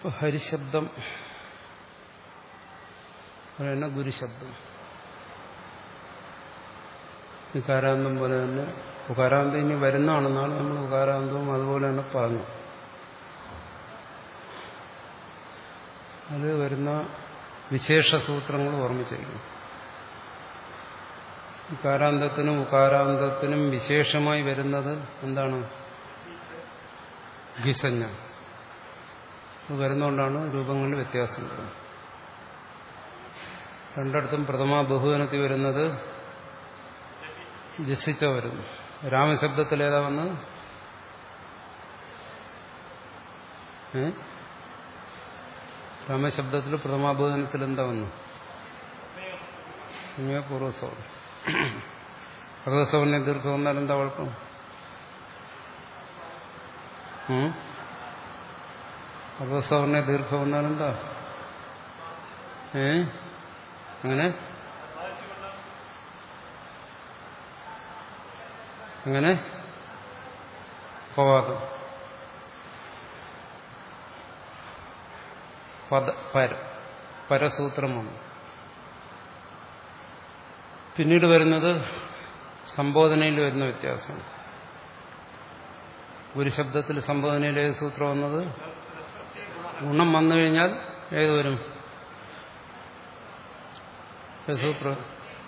ഇപ്പൊ ഹരിശബ്ദം പറയുന്ന ഗുരുശബ്ദം വികാരാന്തം പോലെ തന്നെ ഉകാരാന്തം ഇനി വരുന്നതാണെന്നാണ് നമ്മൾ ഉകാരാന്തവും അതുപോലെ തന്നെ പറഞ്ഞു അത് വരുന്ന വിശേഷ സൂത്രങ്ങൾ ഓർമ്മിച്ചിരിക്കും ഉകാരാന്തത്തിനും ഉകാരാന്തത്തിനും വിശേഷമായി വരുന്നത് എന്താണ് ഗിസഞ്ഞ അത് വരുന്നതുകൊണ്ടാണ് രൂപങ്ങളിൽ വ്യത്യാസം വരുന്നത് രണ്ടിടത്തും പ്രഥമ ബഹുവനത്തിൽ വരുന്നത് ജസിച്ച വരുന്നു രാമശബ്ദത്തിൽ ഏതാ വന്ന് ഏ രാമശബ്ദത്തിൽ പ്രഥമാബോധനത്തിൽ എന്താ വന്നു പൂർവ്വസവം ഭഗവത്സവനെ ദീർഘം വന്നാൽ എന്താ കുഴപ്പം ഭഗവത്സവനെ ദീർഘം വന്നാൽ എന്താ ഏ അങ്ങനെ അങ്ങനെ അപവാദം പദ പര പരസൂത്രമാണ് പിന്നീട് വരുന്നത് സംബോധനയിൽ വരുന്ന വ്യത്യാസമാണ് ഒരു ശബ്ദത്തിൽ സംബോധനയിൽ ഏത് സൂത്രം വന്നത് ഗുണം വന്നു കഴിഞ്ഞാൽ ഏത് വരും ഏത് സൂത്രം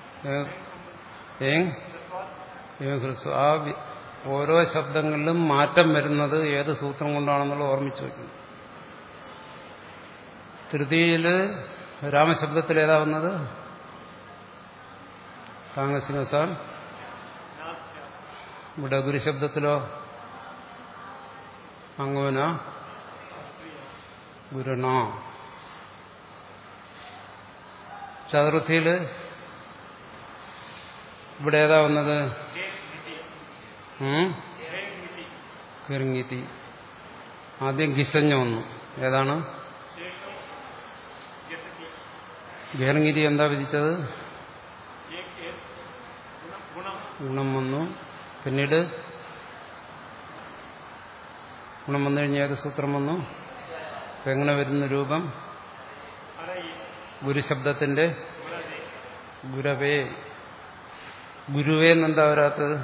ഏ ഹ്രസ്വ ആ ഓരോ ശബ്ദങ്ങളിലും മാറ്റം വരുന്നത് ഏത് സൂത്രം കൊണ്ടാണെന്നുള്ള ഓർമ്മിച്ചു വയ്ക്കുന്നു തൃതിയില് രാമശബ്ദത്തിൽ ഏതാ വന്നത് സാങ്കസിനസാൻ ഇവിടെ ഗുരുശബ്ദത്തിലോ അങ്ങോന ഗുരുണ ചതുർത്ഥിയില് ഇവിടെ ഏതാ വന്നത് കിറങ്ങിത്തി ആദ്യം ഗിസഞ്ഞ വന്നു ഏതാണ് ഗേർഗിരി എന്താ വിധിച്ചത് ഗുണം വന്നു പിന്നീട് ഗുണം വന്നു കഴിഞ്ഞാൽ ഏത് സൂത്രം വന്നു എങ്ങനെ വരുന്ന രൂപം ഗുരുശബ്ദത്തിന്റെ ഗുരവേ ഗുരുവേ എന്നെന്താ വരാത്തത്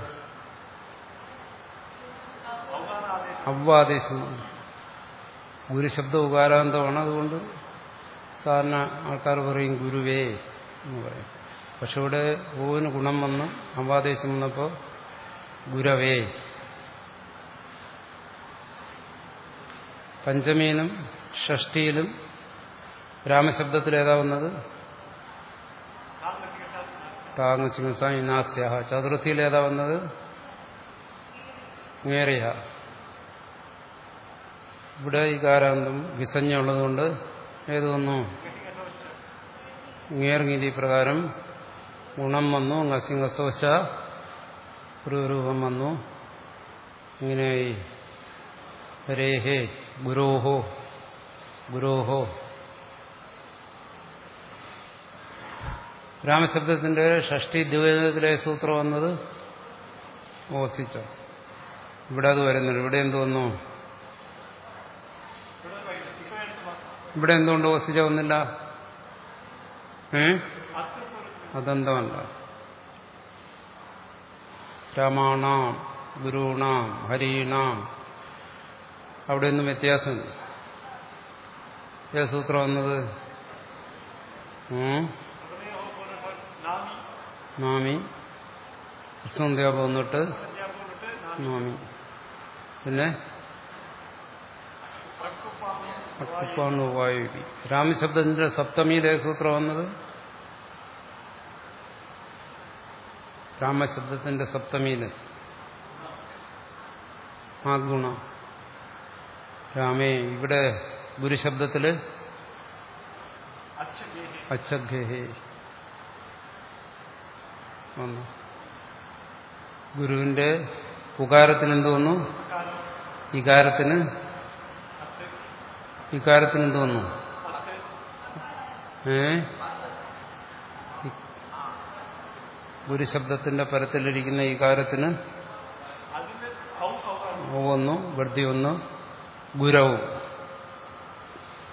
അവ്വാദേശം ഗുരുശബ്ദ ഉകാരാന്തമാണ് അതുകൊണ്ട് സാധാരണ ആൾക്കാർ പറയും ഗുരുവേ എന്ന് പറയും പക്ഷെ ഇവിടെ ഓവിന് ഗുണം വന്ന് അവാദേശം വന്നപ്പോൾ ഗുരവേ പഞ്ചമീനും ഷഷ്ടിയിലും രാമശബ്ദത്തിൽ ഏതാ വന്നത് താങ്ങുസിംഹസാസ്യ ചതുർത്ഥിയിൽ ഏതാ വന്നത് ngേറിയ ഇവിടെ ഈ കാരാന്തം വിസഞ്ഞുള്ളതുകൊണ്ട് ഏത് വന്നു ngേർങ്ങിതി പ്രകാരം ഗുണം വന്നു ngസിംഹസോശ രൂപം വന്നു ഇങ്ങനെയായി രേഹേ ഗുരോഹോ ഗുരോഹോ രാമശബ്ദത്തിന്റെ ഷഷ്ടി ദ്വൈതത്തിലെ സൂത്രം വന്നത് ഓസിച്ച ഇവിടെ അത് വരുന്നുണ്ട് ഇവിടെ എന്ത് വന്നു ഇവിടെ എന്തുകൊണ്ട് ഓസിച്ച വന്നില്ല ഏ അതെന്തമല്ല രാമാണാം ഗുരുണാം ഹരീണാം അവിടെ ഒന്നും വ്യത്യാസമില്ല ഏത് സൂത്രം വന്നത് നാമി കൃഷ്ണന്ത്യാപം വന്നിട്ട് നാമി പിന്നെ അക്കുപ്പാണ് വായുവി രാമശബ്ദത്തിന്റെ സപ്തമിയിലെ സൂത്രം വന്നത് രാമശബ്ദത്തിന്റെ സപ്തമിയില് ആ ഗുണ രാമേ ഇവിടെ ഗുരുശബ്ദത്തില് അച്ഛഗേഹേ വന്നു ഗുരുവിന്റെ ഉകാരത്തിന് എന്ത് വന്നു ഇകാരത്തിന് ഇക്കാരത്തിന് എന്ത് വന്നു ഏ ഗുരുശബ്ദത്തിന്റെ പരത്തിലിരിക്കുന്ന ഈ കാര്യത്തിന് വന്നു വൃത്തി ഒന്ന് ഗുരവും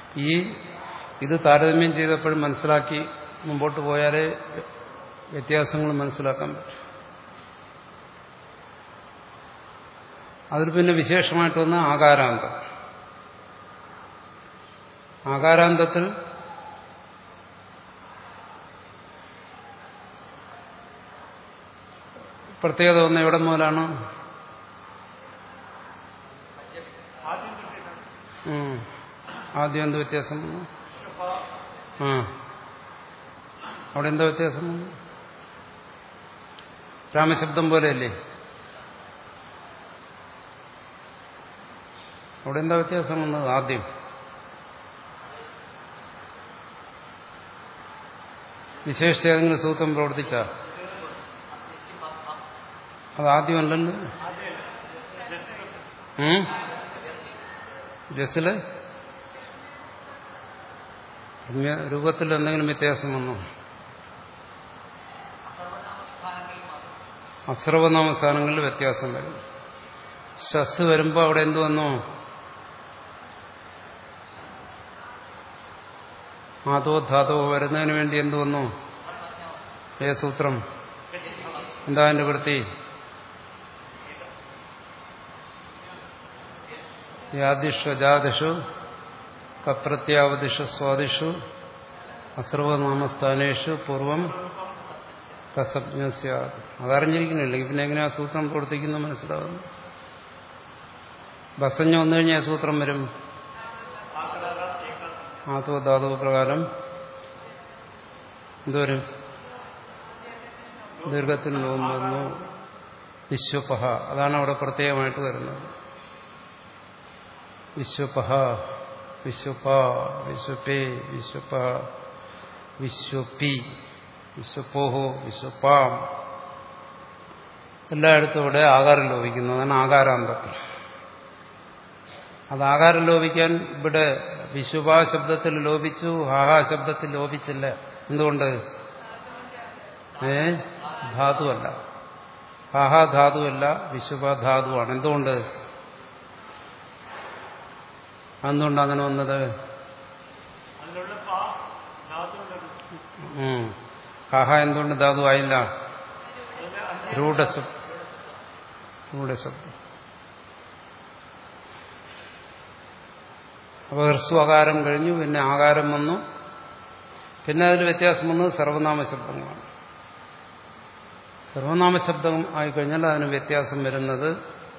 ഈ ഇത് താരതമ്യം ചെയ്തപ്പോഴും മനസ്സിലാക്കി മുമ്പോട്ട് പോയാലേ വ്യത്യാസങ്ങൾ മനസ്സിലാക്കാൻ പറ്റും അതിൽ പിന്നെ വിശേഷമായിട്ട് വന്ന ആകാരാന്തം ആകാരാന്തത്തിൽ പ്രത്യേകത വന്ന എവിടെ മുതലാണ് ഉം. ആദ്യം എന്ത് വ്യത്യാസം വന്നു ആ അവിടെ എന്താ വ്യത്യാസം വന്നു രാമശബ്ദം പോലെയല്ലേ അവിടെ എന്താ വ്യത്യാസം വന്നത് ആദ്യം വിശേഷിച്ച് ഏതെങ്കിലും സൂത്രം പ്രവർത്തിച്ച അത് ആദ്യമല്ലല്ലോ ഉം? ജസ്സില് രമ്യ- രൂപത്തിൽ എന്തെങ്കിലും വ്യത്യാസം വന്നോ അസ്രവനാമസ്ഥാനങ്ങളിൽ വ്യത്യാസം വരും ശസ് വരുമ്പോൾ അവിടെ എന്ത് വന്നു ആദോ ധാതോ വരുന്നതിന് വേണ്ടി എന്ത് വന്നു ഏ സൂത്രം എന്താ എന്റെ വൃത്തി യാദിഷു അജാദിഷു കപ്രത്യാവതിഷു സ്വാദിഷു അസർവനാമസ്ഥാനേഷു പൂർവം കസജ്ഞസ്യ അതറിഞ്ഞിരിക്കണില്ല പിന്നെ എങ്ങനെ ആ സൂത്രം പ്രവർത്തിക്കുന്നു മനസ്സിലാവുന്നു ബസഞ്ഞ വന്നു കഴിഞ്ഞാൽ സൂത്രം വരും ആത്വ ധാതു പ്രകാരം എന്തോരും ദീർഘത്തിൽ വന്നു വിശ്വപഹ അതാണ് അവിടെ പ്രത്യേകമായിട്ട് വരുന്നത് വിശ്വപഹ വിശ്വപ വിശ്വപേ വിശ്വപ വിശ്വപി വിശ്വപോഹോ വിശ്വപാം എല്ലായിടത്തും ഇവിടെ ആകാരം ലോപിക്കുന്നു അതാണ് ആകാരാന്തം അത് ആകാരം ലോപിക്കാൻ ഇവിടെ വിശ്വപാ ശബ്ദത്തിൽ ലോപിച്ചു ഹാഹാ ശബ്ദത്തിൽ ലോപിച്ചില്ല എന്തുകൊണ്ട് ഏ ധാതുവല്ല ഹാഹാ ധാതുവല്ല വിശ്വപാ ധാതുവാണ് എന്തുകൊണ്ട് എന്തുകൊണ്ട് അങ്ങനെ വന്നത് ഉം. ഹാഹ എന്തുകൊണ്ട് ധാതു ആയില്ല രൂഢശബ്ദം രൂഢശബ്ദം അപ്പോൾ ഹ്രസ്വകാരം കഴിഞ്ഞു പിന്നെ ആകാരം വന്നു പിന്നെ അതിൽ വ്യത്യാസം വന്നത് സർവനാമ ശബ്ദങ്ങളാണ് സർവനാമ ശബ്ദം ആയിക്കഴിഞ്ഞാൽ അതിന് വ്യത്യാസം വരുന്നത്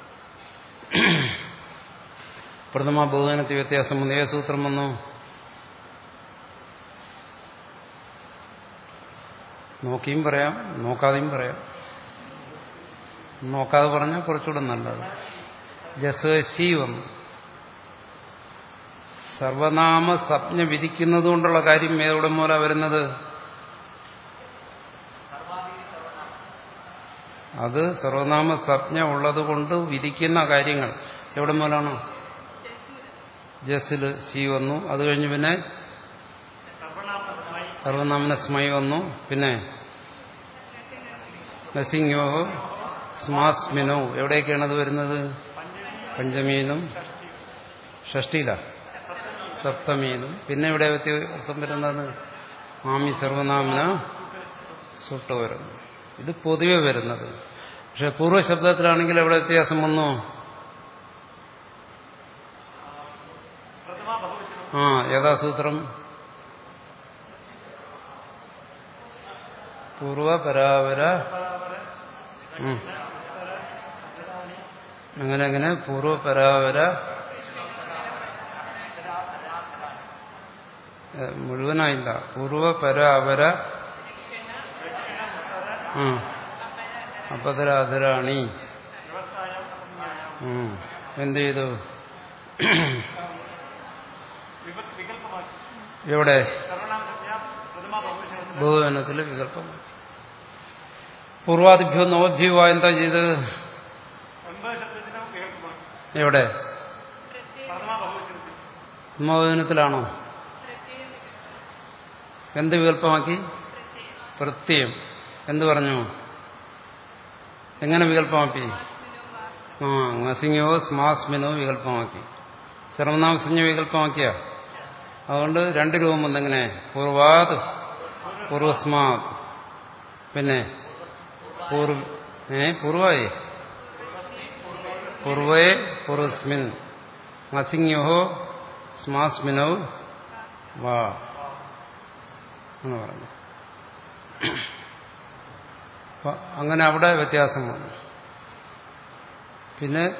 പ്രഥമ ബഹുജനത്തിൽ വ്യത്യാസം വന്നു ഏ സൂത്രം വന്നു നോക്കിയും പറയാം നോക്കാതെയും പറയാം നോക്കാതെ പറഞ്ഞാൽ കുറച്ചുകൂടെ നല്ലത് ജസ് സി വന്നു സർവനാമ സ്വപ്ന വിധിക്കുന്നത് കൊണ്ടുള്ള കാര്യം ഏതോടെ മൂല വരുന്നത് അത് സർവനാമ സ്വപ്ന ഉള്ളത് കൊണ്ട് വിധിക്കുന്ന കാര്യങ്ങൾ എവിടെ മൂലമാണ് ജസ്സിൽ സി വന്നു അത് കഴിഞ്ഞ് പിന്നെ സർവനാമന സ്മൈ വന്നു പിന്നെ നസിംഗോ സ്മാസ്മിനോ എവിടെയൊക്കെയാണ് അത് വരുന്നത് പഞ്ചമിയിലും ഷഷ്ടിയില സപ്തമിയിലും പിന്നെ ഇവിടെ വ്യത്യാസം വരുന്നത് ആമി സർവനാമന സുട്ട് വരുന്നു ഇത് പൊതുവെ വരുന്നത് പക്ഷെ പൂർവ്വശബ്ദത്തിലാണെങ്കിൽ എവിടെ വ്യത്യാസം വന്നു ആ ഏതാ സൂത്രം പൂർവപരാപര ഉം. അങ്ങനെ അങ്ങനെ പൂർവപരാപര ഏ, മുഴുവനായില്ല പൂർവപരാപര ആ അപതരാധരാണി ഉം. എന്ത് ചെയ്തു എവിടെ ബഹുവനത്തിൽ വികല്പമായി പൂർവാദിഭ്യോ നവോദ്ഭ്യോ എന്താ ചെയ്ത് എവിടെ നവോദനത്തിലാണോ എന്ത് വികല്പമാക്കി പ്രത്യയം എന്ത് പറഞ്ഞു എങ്ങനെ വികല്പമാക്കി ആ ngസിങ്ങോ സ്മാസ്മിനോ വികല്പമാക്കി സർവനാമസിഞ്ഞ വികല്പമാക്കിയ അതുകൊണ്ട് രണ്ട് രൂപം വന്നെങ്ങനെ പൂർവാത് പൂർവസ്മാത് പിന്നെ പൂർവ ഏ പൂർവായി പൂർവേ പൂർവസ്മിൻ അസിംഹോ സ്മാസ്മിനോ വാ എന്ന് പറഞ്ഞു അപ്പൊ അങ്ങനെ അവിടെ വ്യത്യാസം വന്നു പിന്നെ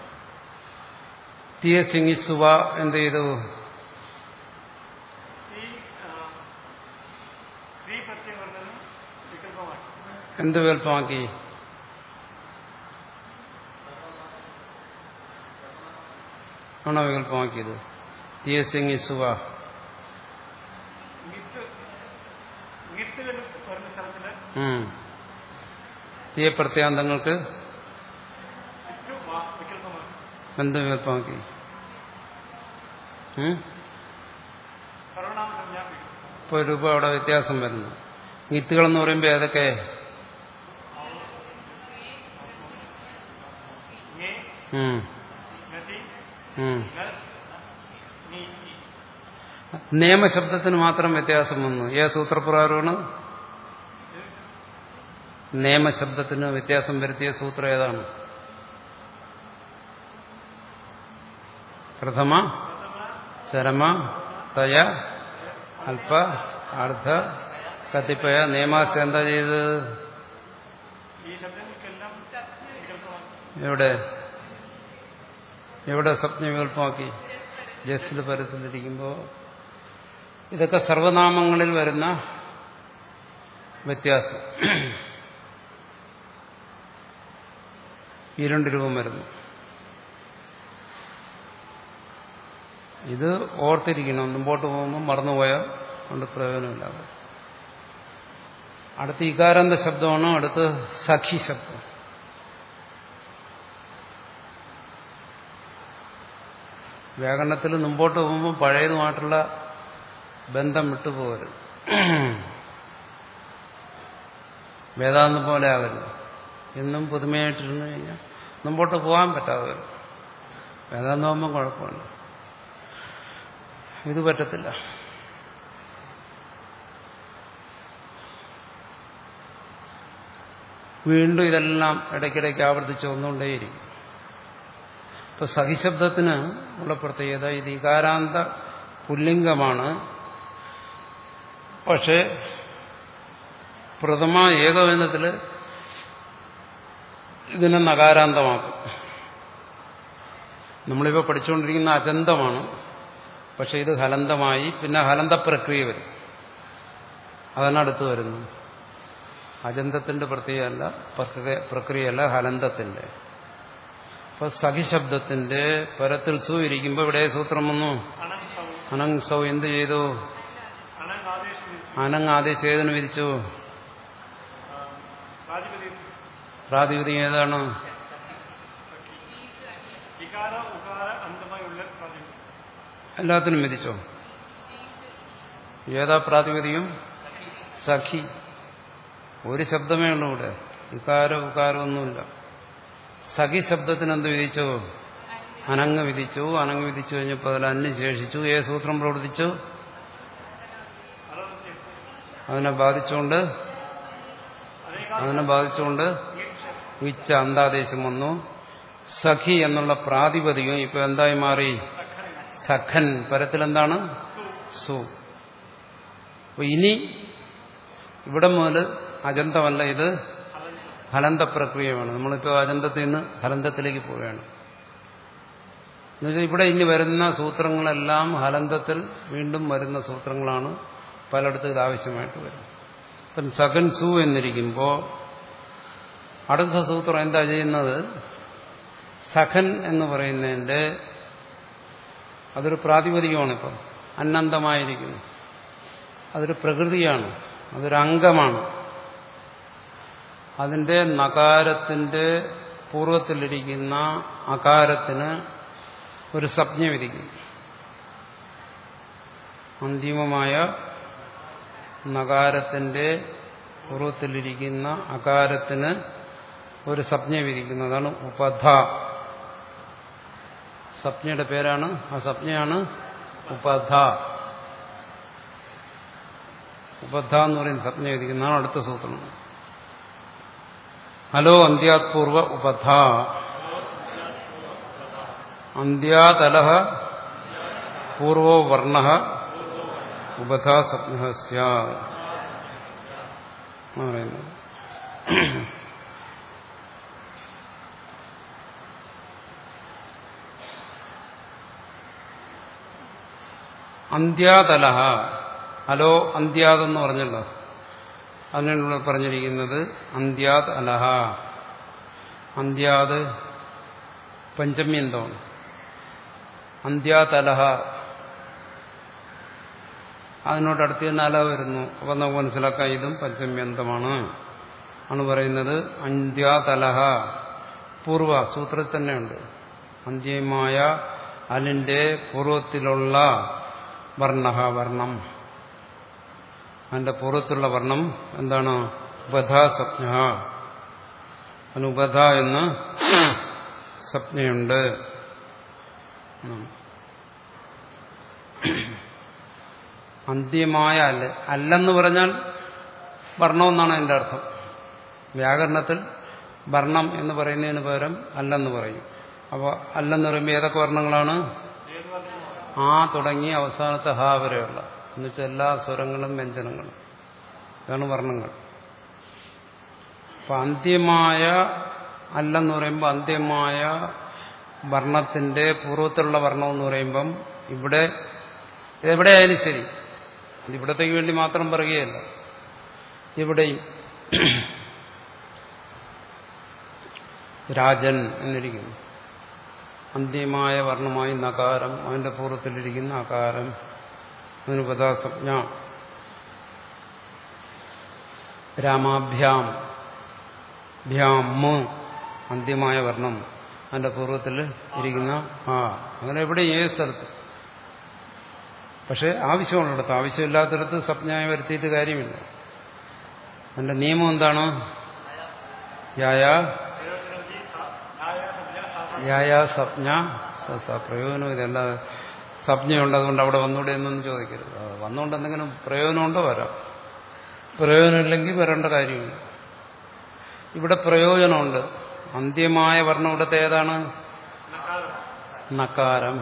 ടി എസ് സിംഗിസുവ എന്ത് ചെയ്തു ഈ ആ, സ്ത്രീ പ്രത്യം കൊണ്ടതും വികല്പമായി എന്ത് വികല്പമാക്കി ആണോ വികല്പമാക്കിയത് ടി എസ് സിംഗിസുവ മിത്ത് മിത്തുകൾ വരുന്ന സ്ഥലത്തില് തീയ പ്രത്യാന്തങ്ങൾക്ക് മിത്തു വാ- വികല്പമാണ് എന്ത് വികല്പമാക്കി ഉം? സർവനാമ സംജ്ഞാ വികല്പം ഇപ്പൊ രൂപ അവിടെ വ്യത്യാസം വരുന്നു മിത്തുകളെന്ന് പറയുമ്പോൾ ഏതൊക്കെ ഞേ ഉം. നദി ഉം. നസ് നീ ഈ. നിയമശബ്ദത്തിന് മാത്രം വ്യത്യാസം വന്നു ഏ സൂത്രപ്രകാരമാണ് നിയമശബ്ദത്തിന് വ്യത്യാസം വരുത്തിയ സൂത്രം ഏതാണ് പ്രഥമ ചരമ തയ അല്പ അർദ്ധ കത്തിപ്പയ നിയമാസ് എന്താ ചെയ്തത് ഈ ശബ്ദങ്ങൾക്കെല്ലാം വികല്പമാണ് എവിടെ എവിടെ സ്വപ്ന വികല്പമാക്കി ജസ്റ്റിൽ പരത്തിലിരിക്കുമ്പോൾ ഇതൊക്കെ സർവനാമങ്ങളിൽ വരുന്ന വ്യത്യാസം ഈ രണ്ട് രൂപം വരുന്നു ഇത് ഓർത്തിരിക്കണം മുമ്പോട്ട് പോകുമ്പോൾ മറന്നുപോയാൽ കൊണ്ട് പ്രയോജനമില്ലാതെ അടുത്ത് ഇകാരാന്ത ശബ്ദമാണ് അടുത്ത് സഖി ശബ്ദം വ്യാകരണത്തിൽ മുമ്പോട്ട് പോകുമ്പോൾ പഴയതുമായിട്ടുള്ള ബന്ധം വിട്ടുപോകരുത് വേദാന്തം പോലെ ആകരുത് എന്നും പുതുമയായിട്ടിരുന്നു കഴിഞ്ഞാൽ മുമ്പോട്ട് പോകാൻ പറ്റാതെ വരും വേദാന്തം ആകുമ്പോൾ കുഴപ്പമില്ല ഇത് പറ്റത്തില്ല വീണ്ടും ഇതെല്ലാം ഇടയ്ക്കിടയ്ക്ക് ആവർത്തിച്ച് വന്നുകൊണ്ടേയിരിക്കും ഇപ്പൊ സഹിശബ്ദത്തിന് ഉള്ള പ്രത്യേകത ഇത് ഇകാരാന്ത പുല്ലിംഗമാണ് പക്ഷേ പ്രഥമ ഏകവചനത്തിൽ ഇതിനെ നകാരാന്തമാക്കും നമ്മളിപ്പോൾ പഠിച്ചുകൊണ്ടിരിക്കുന്ന അജന്തമാണ് പക്ഷെ ഇത് ഹലന്തമായി പിന്നെ ഹലന്ത പ്രക്രിയ വരും അതാണ് അടുത്ത് വരുന്നത് അജന്തത്തിന്റെ പ്രക്രിയയല്ല പ്രക്രിയ പ്രക്രിയയല്ല ഹലന്തത്തിന്റെ അപ്പൊ സഖിശബ്ദത്തിന്റെ പരത്തിൽ സു ഇരിക്കുമ്പോൾ ഇവിടെ സൂത്രം വന്നു അനന്തവും അനങ് സൗ എന്ത് ചെയ്തു അനങ്ങാദേശം അനങ് ആദേശം ഏതിന് വിധിച്ചു പ്രാതിപതി പ്രാതിപതികം ഏതാണ് വികാര ഉകാര അന്തമായുള്ള പ്രാതിപതി എല്ലാത്തിനും വിധിച്ചോ ഏതാ പ്രാതിപതികം സഖി ഒരു ശബ്ദമേ ഉള്ളൂ ഇവിടെ വികാരം ഉകാരമൊന്നുമില്ല സഖി ശബ്ദത്തിന് എന്ത് വിധിച്ചു അനങ്ങ് വിധിച്ചു അനങ്ങ് വിധിച്ചു കഴിഞ്ഞപ്പോൾ അതിൽ അന്ന് ശേഷിച്ചു ഏ സൂത്രം പ്രവർത്തിച്ചു അറുപത്തി അതിനെ ബാധിച്ചുകൊണ്ട് അനേകാ അതിനെ ബാധിച്ചുകൊണ്ട് ഈക്ഷ വിച്ച അന്താദേശം വന്നു സഖി എന്നുള്ള പ്രാതിപതികം ഇപ്പൊ എന്തായി മാറി സഖൻ പരത്തിൽ എന്താണ് സു അപ്പൊ ഇനി ഇവിടെ മുതൽ അജന്തമല്ല ഇത് ഹലന്ത പ്രക്രിയമാണ് നമ്മളിപ്പോൾ അജന്തത്തിൽ നിന്ന് ഹലന്തത്തിലേക്ക് പോവുകയാണ് എന്നുവെച്ചാൽ ഇവിടെ ഇനി വരുന്ന സൂത്രങ്ങളെല്ലാം ഹലന്തത്തിൽ വീണ്ടും വരുന്ന സൂത്രങ്ങളാണ് പലയിടത്തും ഇത് ആവശ്യമായിട്ട് വരുന്നത് ഇപ്പം സഖൻ സു എന്നിരിക്കുമ്പോൾ അടുത്ത സൂത്രം എന്താ ചെയ്യുന്നത് സഖൻ എന്ന് പറയുന്നതിന്റെ അതൊരു പ്രാതിപതികമാണ് ഇപ്പം അനന്തമായിരിക്കുന്നു അതൊരു പ്രകൃതിയാണ് അതൊരു അംഗമാണ് അതിന്റെ നകാരത്തിന്റെ പൂർവ്വത്തിലിരിക്കുന്ന അകാരത്തിന് ഒരു സംജ്ഞ വിധിക്കും അന്തിമമായ നകാരത്തിന്റെ പൂർവ്വത്തിലിരിക്കുന്ന അകാരത്തിന് ഒരു സംജ്ഞ വിധിക്കുന്നതാണ് ഉപധ സംജ്ഞയുടെ പേരാണ് ആ സംജ്ഞയാണ് ഉപധ ഉപധ എന്ന് പറയുന്ന സപ്ന എഴുതിക്കുന്നതാണ് അടുത്ത സൂത്രം ഹലോ അന്ത്യാത്പൂർവ ഉപധ അന്ത്യാതല പൂർവോ വർണ്ണ ഉപധ സപ്ന പറയുന്നത് അന്ത്യാതല ഹലോ അന്ത്യാതെന്ന് പറഞ്ഞല്ലോ അതിനുള്ള പറഞ്ഞിരിക്കുന്നത് അന്ത്യാത് അലഹ അന്ത്യാത് പഞ്ചമി എന്താണ് അന്ത്യാതലഹ അതിനോട് അടുത്ത് തന്നെ അല വരുന്നു അപ്പൊ നമുക്ക് മനസ്സിലാക്കാം ഇതും പഞ്ചമ്യന്തമാണ് ആണ് പറയുന്നത് അന്ത്യാതലഹ പൂർവ സൂത്രത്തിൽ തന്നെയുണ്ട് അന്ത്യമായ അലിന്റെ പൂർവത്തിലുള്ള വർണ്ണ വർണ്ണം അതിന്റെ പൂർവ്വത്തിലുള്ള വർണ്ണം എന്താണ് ഉപധ സ്വപ്ന അതിന് ഉപധ എന്ന് സ്വപ്നയുണ്ട് അന്ത്യമായ അല്ല അല്ലെന്ന് പറഞ്ഞാൽ വർണ്ണമെന്നാണ് അതിന്റെ അർത്ഥം വ്യാകരണത്തിൽ വർണ്ണം എന്ന് പറയുന്നതിന് പകരം അല്ലെന്ന് പറയും അപ്പോൾ അല്ലെന്ന് പറയുമ്പോൾ ഏതൊക്കെ വർണ്ണങ്ങളാണ് ആ തുടങ്ങി അവസാനത്തെ ഹ വരെയുള്ള എന്നുവെച്ചാൽ എല്ലാ സ്വരങ്ങളും വ്യഞ്ജനങ്ങളും ഇതാണ് വർണ്ണങ്ങൾ അപ്പൊ അന്ത്യമായ അല്ലെന്ന് പറയുമ്പോൾ അന്ത്യമായ വർണ്ണത്തിന്റെ പൂർവ്വത്തിലുള്ള വർണ്ണം എന്ന് പറയുമ്പം ഇവിടെ എവിടെയായാലും ശരി ഇവിടത്തേക്ക് വേണ്ടി മാത്രം പറയുകയല്ല ഇവിടെയും രാജൻ എന്നിരിക്കുന്നു അന്ത്യമായ വർണ്ണമായി നകാരം അതിന്റെ പൂർവ്വത്തിലിരിക്കുന്ന അകാരം അതിന് പദാസജ്ഞ രാമാഭ്യാം ഭ്യാം അന്ത്യമായ വർണ്ണം അതിന്റെ പൂർവ്വത്തിൽ ഇരിക്കുന്ന ആ അങ്ങനെ എവിടെ ഏത് സ്ഥലത്ത് പക്ഷെ ആവശ്യമുള്ളിടത്ത് ആവശ്യമില്ലാത്തിടത്ത് സപ്ഞായ വരുത്തിയിട്ട് കാര്യമില്ല അതിന്റെ നിയമം എന്താണ് യായ യായ സപ്ഞ പ്രയോജനം ഇതല്ല സപ്ഞയുണ്ട് അതുകൊണ്ട് അവിടെ വന്നൂടെ എന്നൊന്നും ചോദിക്കരുത് വന്നുകൊണ്ട് എന്തെങ്കിലും പ്രയോജനമുണ്ടോ വരാം പ്രയോജനമില്ലെങ്കിൽ വരേണ്ട കാര്യമില്ല ഇവിടെ പ്രയോജനമുണ്ട് അന്ത്യമായ വർണ്ണം ഇവിടുത്തെ ഏതാണ് നക്കാരം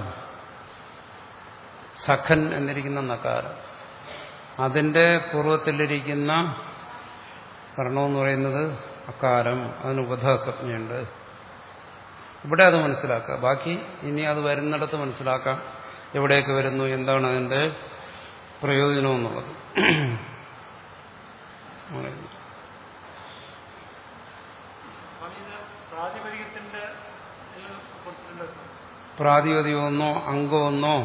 സഖൻ എന്നിരിക്കുന്ന നക്കാരം അതിന്റെ പൂർവ്വത്തിലിരിക്കുന്ന വർണ്ണമെന്ന് പറയുന്നത് അക്കാരം അതിന് ഉപധസജ്ഞയുണ്ട് ഇവിടെ അത് മനസ്സിലാക്കുക ബാക്കി ഇനി അത് വരുന്നിടത്ത് മനസ്സിലാക്കാം എവിടെയൊക്കെ വരുന്നു എന്താണ് അതിന്റെ പ്രയോജനം എന്നുള്ളത് പ്രാതിപതികത്തിന്റെ കൊടുത്തിട്ടുണ്ട് പ്രാതിപതികമെന്നോ അംഗമെന്നോ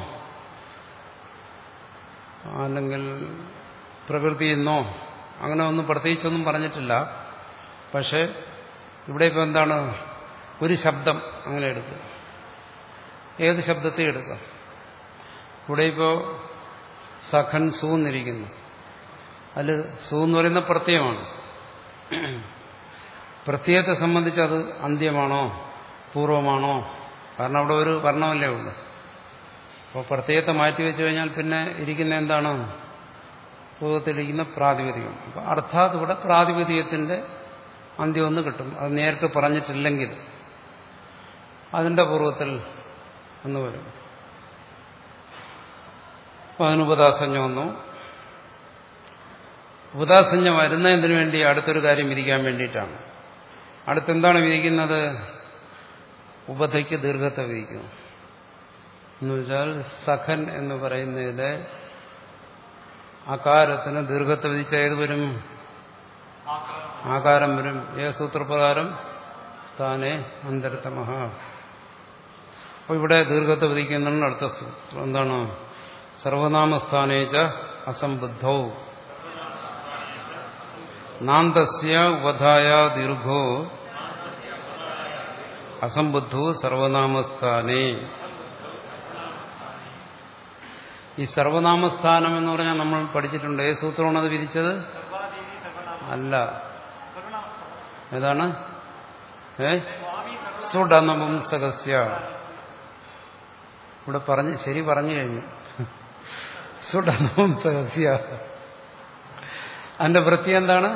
അല്ലെങ്കിൽ പ്രകൃതിയെന്നോ അങ്ങനെ ഒന്നും പ്രത്യേകിച്ചൊന്നും പറഞ്ഞിട്ടില്ല പക്ഷെ ഇവിടെ ഇപ്പം എന്താണ് ഒരു ശബ്ദം അങ്ങനെ എടുക്കുക ഏത് ശബ്ദത്തെ എടുക്കാം ഇവിടെ ഇപ്പോൾ സഖൻ സൂ എന്നിരിക്കുന്നു അതിൽ സൂ എന്ന് പറയുന്ന പ്രത്യയമാണ് പ്രത്യയത്തെ സംബന്ധിച്ച് അത് അന്ത്യമാണോ പൂർവമാണോ കാരണം അവിടെ ഒരു വർണ്ണമല്ലേ ഉള്ളൂ അപ്പോൾ പ്രത്യയത്തെ മാറ്റി വെച്ചു കഴിഞ്ഞാൽ പിന്നെ ഇരിക്കുന്ന എന്താണ് പൂർവ്വത്തിലിരിക്കുന്ന പ്രാതിപതികം അപ്പോൾ അർത്ഥാത് ഇവിടെ പ്രാതിപതികത്തിന്റെ അന്ത്യം ഒന്ന് കിട്ടും അത് നേരിട്ട് പറഞ്ഞിട്ടില്ലെങ്കിൽ അതിന്റെ പൂർവ്വത്തിൽ എന്ന് വരും അപ്പൊ അതിന് ഉപദാസഞ്ജം വന്നു ഉപദാസഞ്ജം വരുന്നതിന് വേണ്ടി അടുത്തൊരു കാര്യം വിധിക്കാൻ വേണ്ടിയിട്ടാണ് അടുത്തെന്താണ് വിധിക്കുന്നത് ഉപധയ്ക്ക് ദീർഘത്തെ വിധിക്കുന്നു എന്ന് വെച്ചാൽ സഖൻ എന്ന് പറയുന്നതിലെ അകാരത്തിന് ദീർഘത്തെ വിധിച്ച ഏത് വരും ആകാരം വരും ഏത് സൂത്രപ്രകാരം താനെ അന്തരതമഹ അപ്പൊ ഇവിടെ ദീർഘത്തെ വിധിക്കുന്നതാണ് അടുത്ത സൂത്രം എന്താണ് സർവനാമസ്ഥാനേച്ച അസംബുദ്ധൗ നാന്തസ്യ ഉപധായ ദീർഘോ അസംബുദ്ധു സർവനാമസ്ഥാനേ ഈ സർവനാമസ്ഥാനം എന്ന് പറഞ്ഞാൽ നമ്മൾ പഠിച്ചിട്ടുണ്ട് ഏത് സൂത്രമാണ് അത് വിധിച്ചത് അല്ല ഏതാണ് ഏ സുഡനപുംസകസ്യ ഇവിടെ പറഞ്ഞ് ശരി പറഞ്ഞു കഴിഞ്ഞു സുഡനപുംസകസ്യ അതിന്റെ വൃത്തി എന്താണ്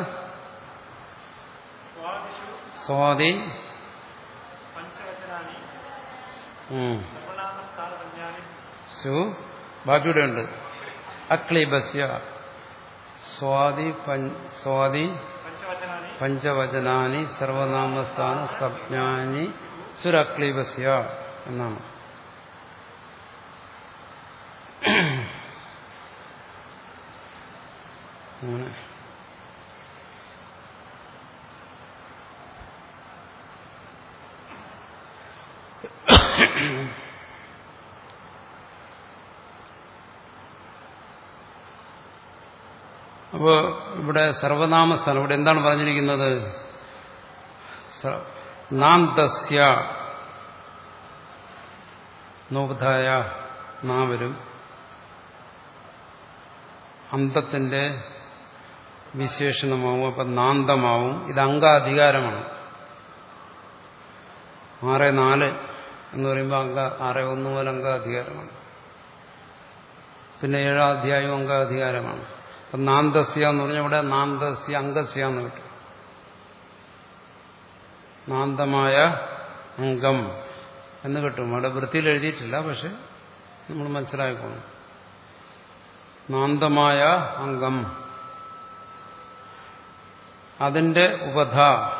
സ്വാദിഷു സ്വാതി പഞ്ചവചനാനി ഉം. സർവനാമസ്ഥാനസഞ്ജാനി സു ബാക്കിയുടെ ഉണ്ട് അക്ലീബസ്യ സ്വാതി പഞ്ച- സ്വാതി പഞ്ചവചനാനി പഞ്ചവചനാനി സർവനാമസ്ഥാന സംജ്ഞാനി സുരക്ലീബസ്യ എന്നാണ് അങ്ങനെ അപ്പോ ഇവിടെ സർവനാമസ്ഥാനം ഇവിടെ എന്താണ് പറഞ്ഞിരിക്കുന്നത് സ- നാന്തസ്യ നോബുധായ നാവരും അന്തത്തിന്റെ വിശേഷണമാവും അപ്പം നാന്തമാവും ഇത് അംഗാധികാരമാണ് ആറ് നാല് എന്ന് പറയുമ്പോൾ അംഗ ആറ് ഒന്ന് മുതൽ അംഗാധികാരമാണ് പിന്നെ ഏഴാം അധ്യായവും അംഗാധികാരമാണ് അപ്പം നാന്തസ്യ എന്ന് പറഞ്ഞാൽ ഇവിടെ നാന്തസ്യ അംഗസ്യ എന്ന് കിട്ടും നാന്തമായ അംഗം എന്ന് കിട്ടും അവിടെ വൃത്തിയിൽ എഴുതിയിട്ടില്ല പക്ഷെ നമ്മൾ മനസ്സിലാക്കണം നാന്തമായ അംഗം അതിന്റെ ഉപധ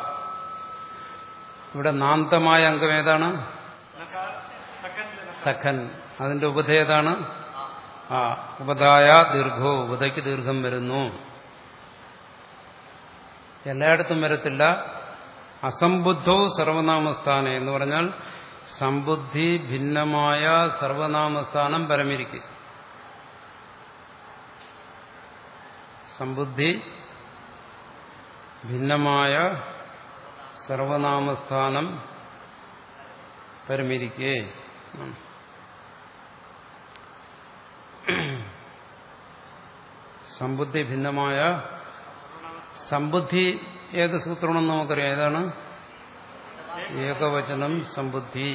ഇവിടെ നാന്തമായ അംഗം ഏതാണ് സഖൻ അതിന്റെ ഉപധ ഏതാണ് ആ ഉപധായ ദീർഘോ ഉപതയ്ക്ക് ദീർഘം വരുന്നു എല്ലായിടത്തും വരത്തില്ല അസംബുദ്ധോ സർവനാമസ്ഥാനം എന്ന് പറഞ്ഞാൽ സമ്പുദ്ധി ഭിന്നമായ സർവനാമസ്ഥാനം പരമിരിക്കും സമ്പുദ്ധി ഭിന്നമായ സർവനാമസ്ഥാനം പരമിരിക്കേ ആണ്. സമ്പുദ്ധി ഭിന്നമായ സമ്പുദ്ധി ഏത് സൂത്രമാണെന്ന് നമുക്കറിയാം ഏതാണ് ഏകവചനം സമ്പുദ്ധി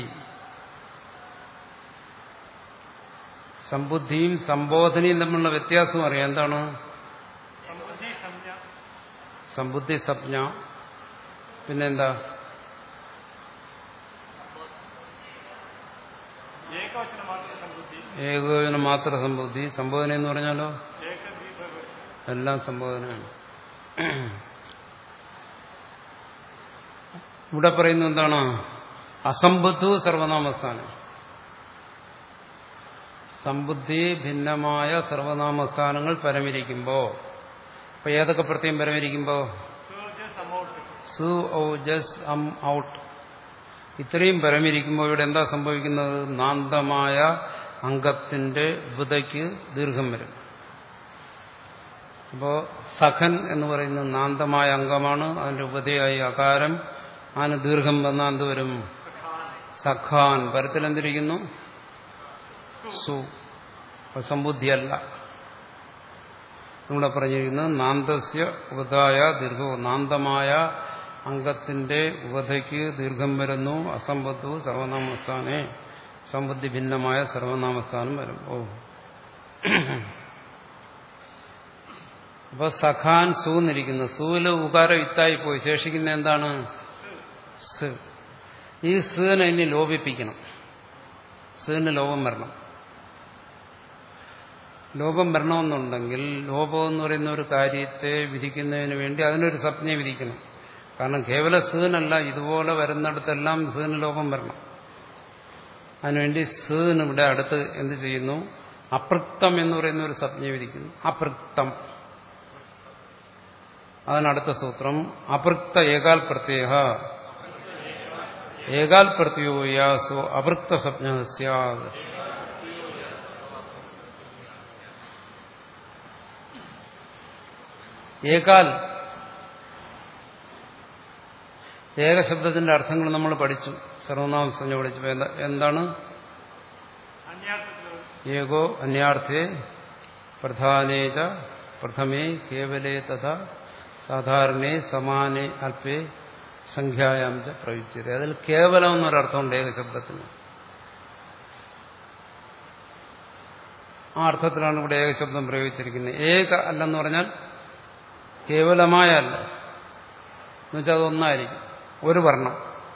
സമ്പുദ്ധിയും സംബോധനയും തമ്മിലുള്ള വ്യത്യാസം അറിയാം എന്താണ് സമ്പുദ്ധി സംജ്ഞ സമ്പുദ്ധി സംജ്ഞ പിന്നെന്താ ഏകവചന മാത്രം സമ്പുദ്ധി ഏകോപനം മാത്ര സമ്പുദ്ധി സംബോധന എന്ന് പറഞ്ഞാലോ ഏകദ്വീപ എല്ലാം സംബോധനയാണ് ഇവിടെ പറയുന്നത് എന്താണ് അസംബുദ്ധു സർവനാമസ്ഥാനം സമ്പുദ്ധി ഭിന്നമായ സർവനാമസ്ഥാനങ്ങൾ പരമിരിക്കുമ്പോ അപ്പൊ ഏതൊക്കെ പ്രത്യേകം പരമിരിക്കുമ്പോ സൂര്യ സമോട്ട് സു ഔ ജസ് അം ഔട്ട് ഇത്രയും പരമിരിക്കുമ്പോൾ ഇവിടെ എന്താ സംഭവിക്കുന്നത് നാന്തമായ അംഗത്തിന്റെ ബുധയ്ക്ക് ദീർഘം വരും അപ്പോ സഖൻ എന്ന് പറയുന്നത് നാന്തമായ അംഗമാണ് അതിന്റെ ഉപതയായി അകാരം അതിന് ദീർഘം വന്നാൽ എന്ത് വരും സഖാൻ പരത്തിൽ എന്തിരിക്കുന്നു സു അപ്പൊ സമ്പുദ്ധിയല്ല ഇവിടെ പറഞ്ഞിരിക്കുന്നത് നാന്തസ്യ ഉപതായ ദീർഘോ നാന്തമായ അംഗത്തിന്റെ ഉപതയ്ക്ക് ദീർഘം വരുന്നു അസമ്പത്തു സർവനാമസ്ഥാനെ സമ്പുദ്ധി ഭിന്നമായ സർവനാമസ്ഥാനം വരും ഓ അപ്പൊ സഖാൻ സു എന്നിരിക്കുന്നു സൂല് ഉകാരം ഇത്തായി പോയി ശേഷിക്കുന്ന എന്താണ് സ് ഈ സിനെ ഇനി ലോപിപ്പിക്കണം സിന് ലോപം വരണം ലോപം വരണമെന്നുണ്ടെങ്കിൽ ലോപം എന്ന് പറയുന്ന ഒരു കാര്യത്തെ വിധിക്കുന്നതിന് വേണ്ടി അതിനൊരു സപ്ഞയെ വിധിക്കണം കാരണം കേവല സീനല്ല ഇതുപോലെ വരുന്നിടത്തെല്ലാം സീന് ലോപം വരണം അതിനുവേണ്ടി സീന് ഇവിടെ അടുത്ത് എന്ത് ചെയ്യുന്നു അപൃക്തം എന്ന് പറയുന്ന ഒരു സപ്ഞയെ വിധിക്കുന്നു അപൃക്തം അതിനടുത്ത സൂത്രം അപൃക്ത ഏകാൽ പ്രത്യേക ഏകാൽ പ്രത്യോയാസോ അപൃക്ത സപ്ഞ സ്യാത് ഏകാൽ ഏകശബ്ദത്തിന്റെ അർത്ഥങ്ങൾ നമ്മൾ പഠിച്ചു സർവനാമ സംജ്ഞ പഠിച്ചു എന്താ- എന്താണ് അന്യാർത്ഥത്തിൽ ഏകോ അന്യാർത്ഥേ പ്രധാനേച പ്രഥമേ കേവലേ തഥാ സാധാരണേ സമാനേ അല്പേ സംഖ്യായാം ച പ്രയുജ്യത അതിൽ കേവലം എന്നൊരർത്ഥമുണ്ട് ഏകശബ്ദത്തിന് ആ അർത്ഥത്തിലാണ് ഇവിടെ ഏകശബ്ദം പ്രയോഗിച്ചിരിക്കുന്നത് ഏക അല്ലെന്ന് പറഞ്ഞാൽ കേവലമായ അല്ല എന്നുവെച്ചാൽ അതൊന്നായിരിക്കും ഒരു വർണ്ണം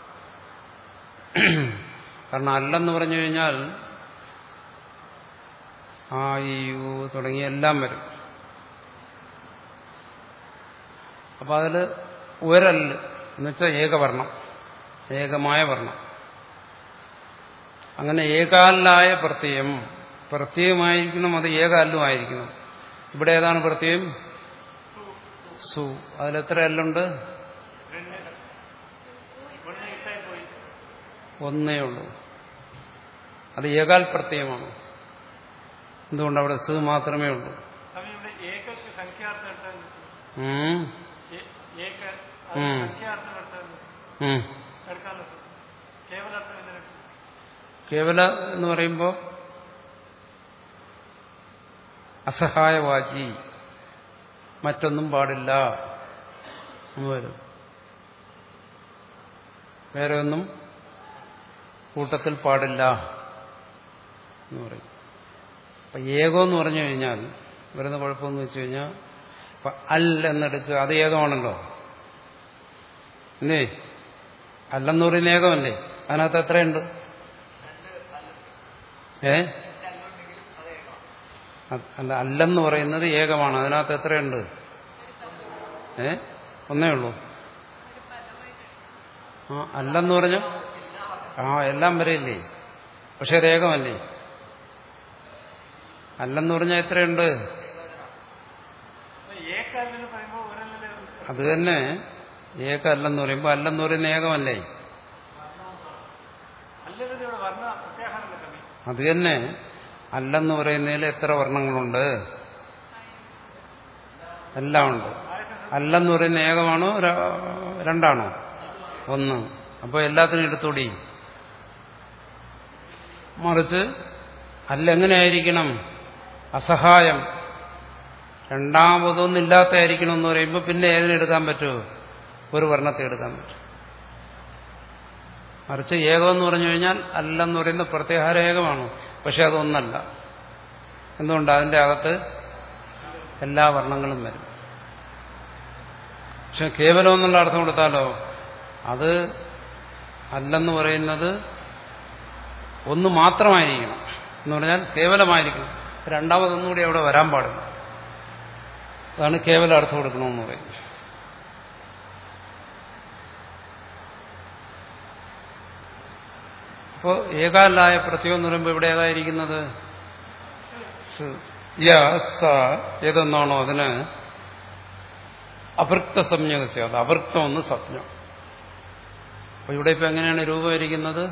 കാരണം അല്ലെന്ന് പറഞ്ഞു കഴിഞ്ഞാൽ ആ ഈ യു തുടങ്ങിയ എല്ലാം വരും അപ്പൊ അതിൽ ഒരല്ല് എന്നുവെച്ചാൽ ഏകവർണം ഏകമായ വർണ്ണം അങ്ങനെ ഏകാലായ പ്രത്യയം പ്രത്യയമായിരിക്കണം അത് ഏകാലുമായിരിക്കണം ഇവിടെ ഏതാണ് പ്രത്യയം സു അതിലെത്ര എല്ലുണ്ട് ഒന്ന് ഇട്ടായി പോയി ഒന്നേ ഉള്ളൂ അത് ഏകാൽ പ്രത്യയമാണ് എന്തുകൊണ്ട് അവിടെ സു മാത്രമേ ഉള്ളൂ സ്വാമി ഇവിടെ ഏകക്ക് സംഖ്യാർത്ഥം എടുത്താൽ ഉം. ഏ- ഏക ഉം. സംഖ്യാർത്ഥം എടുത്താൽ ഉം. എടുക്കാമല്ലോ സ്വാമി കേവലാർത്ഥം എന്തിനാണ് കേവല എന്ന് പറയുമ്പോൾ അസഹായവാചി മറ്റൊന്നും പാടില്ല എന്ന് വരും വേറെ ഒന്നും കൂട്ടത്തിൽ പാടില്ല എന്ന് പറയും അപ്പൊ ഏകം എന്ന് പറഞ്ഞു കഴിഞ്ഞാൽ വരുന്ന കുഴപ്പമെന്ന് വെച്ച് കഴിഞ്ഞാൽ ഇപ്പൊ അൽ എന്നെടുക്കുക അത് ഏകമാണല്ലോ അല്ലേ അല്ലെന്ന് പറയുന്ന ഏകമല്ലേ അതിനകത്ത് എത്രയുണ്ട് ഏ അത് അല്ല അല്ലെന്ന് പറയുന്നത് ഏകമാണ് അതിനകത്ത് എത്രയുണ്ട് ഏ ഒന്നേ ഉള്ളൂ ആ അല്ലെന്ന് പറഞ്ഞ ആ എല്ലാം വരെയില്ലേ പക്ഷെ അത് ഏകമല്ലേ അല്ലെന്ന് പറഞ്ഞാൽ എത്രയുണ്ട് ഏക്കല്ലെന്ന് പറയുമ്പോൾ ഒരല്ലേ അത് തന്നെ ഏകല്ലെന്ന് പറയുമ്പോൾ അല്ലെന്ന് പറയുന്ന ഏകമല്ലേ അല്ലെങ്കിൽ ഇവിടെ വർണ്ണ പ്രത്യാഹാരമല്ല സ്വാമി അത് തന്നെ അല്ലെന്ന് പറയുന്നതിൽ എത്ര വർണ്ണങ്ങളുണ്ട് എല്ലാം ഉണ്ട് അല്ലെന്ന് പറയുന്ന ഏകമാണോ ര- രണ്ടാണോ ഒന്ന് അപ്പോൾ എല്ലാത്തിനും എടുത്തൂടി മറിച്ച് അല്ലെങ്ങനെയായിരിക്കണം അസഹായം രണ്ടാമതൊന്നില്ലാത്തതായിരിക്കണം എന്ന് പറയുമ്പോൾ പിന്നെ ഏതിനെടുക്കാൻ പറ്റുമോ ഒരു വർണ്ണത്തെ എടുക്കാൻ പറ്റും മറിച്ച് ഏകം എന്ന് പറഞ്ഞു കഴിഞ്ഞാൽ അല്ലെന്ന് പറയുന്ന പ്രത്യാഹാര ഏകമാണ് പക്ഷെ അതൊന്നല്ല എന്തുകൊണ്ട് അതിന്റെ അകത്ത് എല്ലാ വർണ്ണങ്ങളും വരും പക്ഷെ കേവലം എന്നുള്ള അർത്ഥം കൊടുത്താലോ അത് അല്ലെന്ന് പറയുന്നത് ഒന്ന് മാത്രമായിരിക്കണം എന്ന് പറഞ്ഞാൽ കേവലമായിരിക്കണം രണ്ടാമതൊന്നുകൂടി അവിടെ വരാൻ പാടില്ല അതാണ് കേവല അർത്ഥം കൊടുക്കണമെന്ന് പറയുന്നത് അപ്പോൾ ഏകാലായ പ്രത്യേകം എന്ന് പറയുമ്പോൾ ഇവിടെ ഏതായിരിക്കുന്നത് സ്. യ സ ഏതെന്നാണോ അതിന് അഭൃക്ത സംജ്ഞകസ്യ അത് അഭൃക്തം ഒന്ന് സപ്ഞം അപ്പൊ ഇവിടെ ഇപ്പൊ എങ്ങനെയാണ് രൂപമായിരിക്കുന്നത്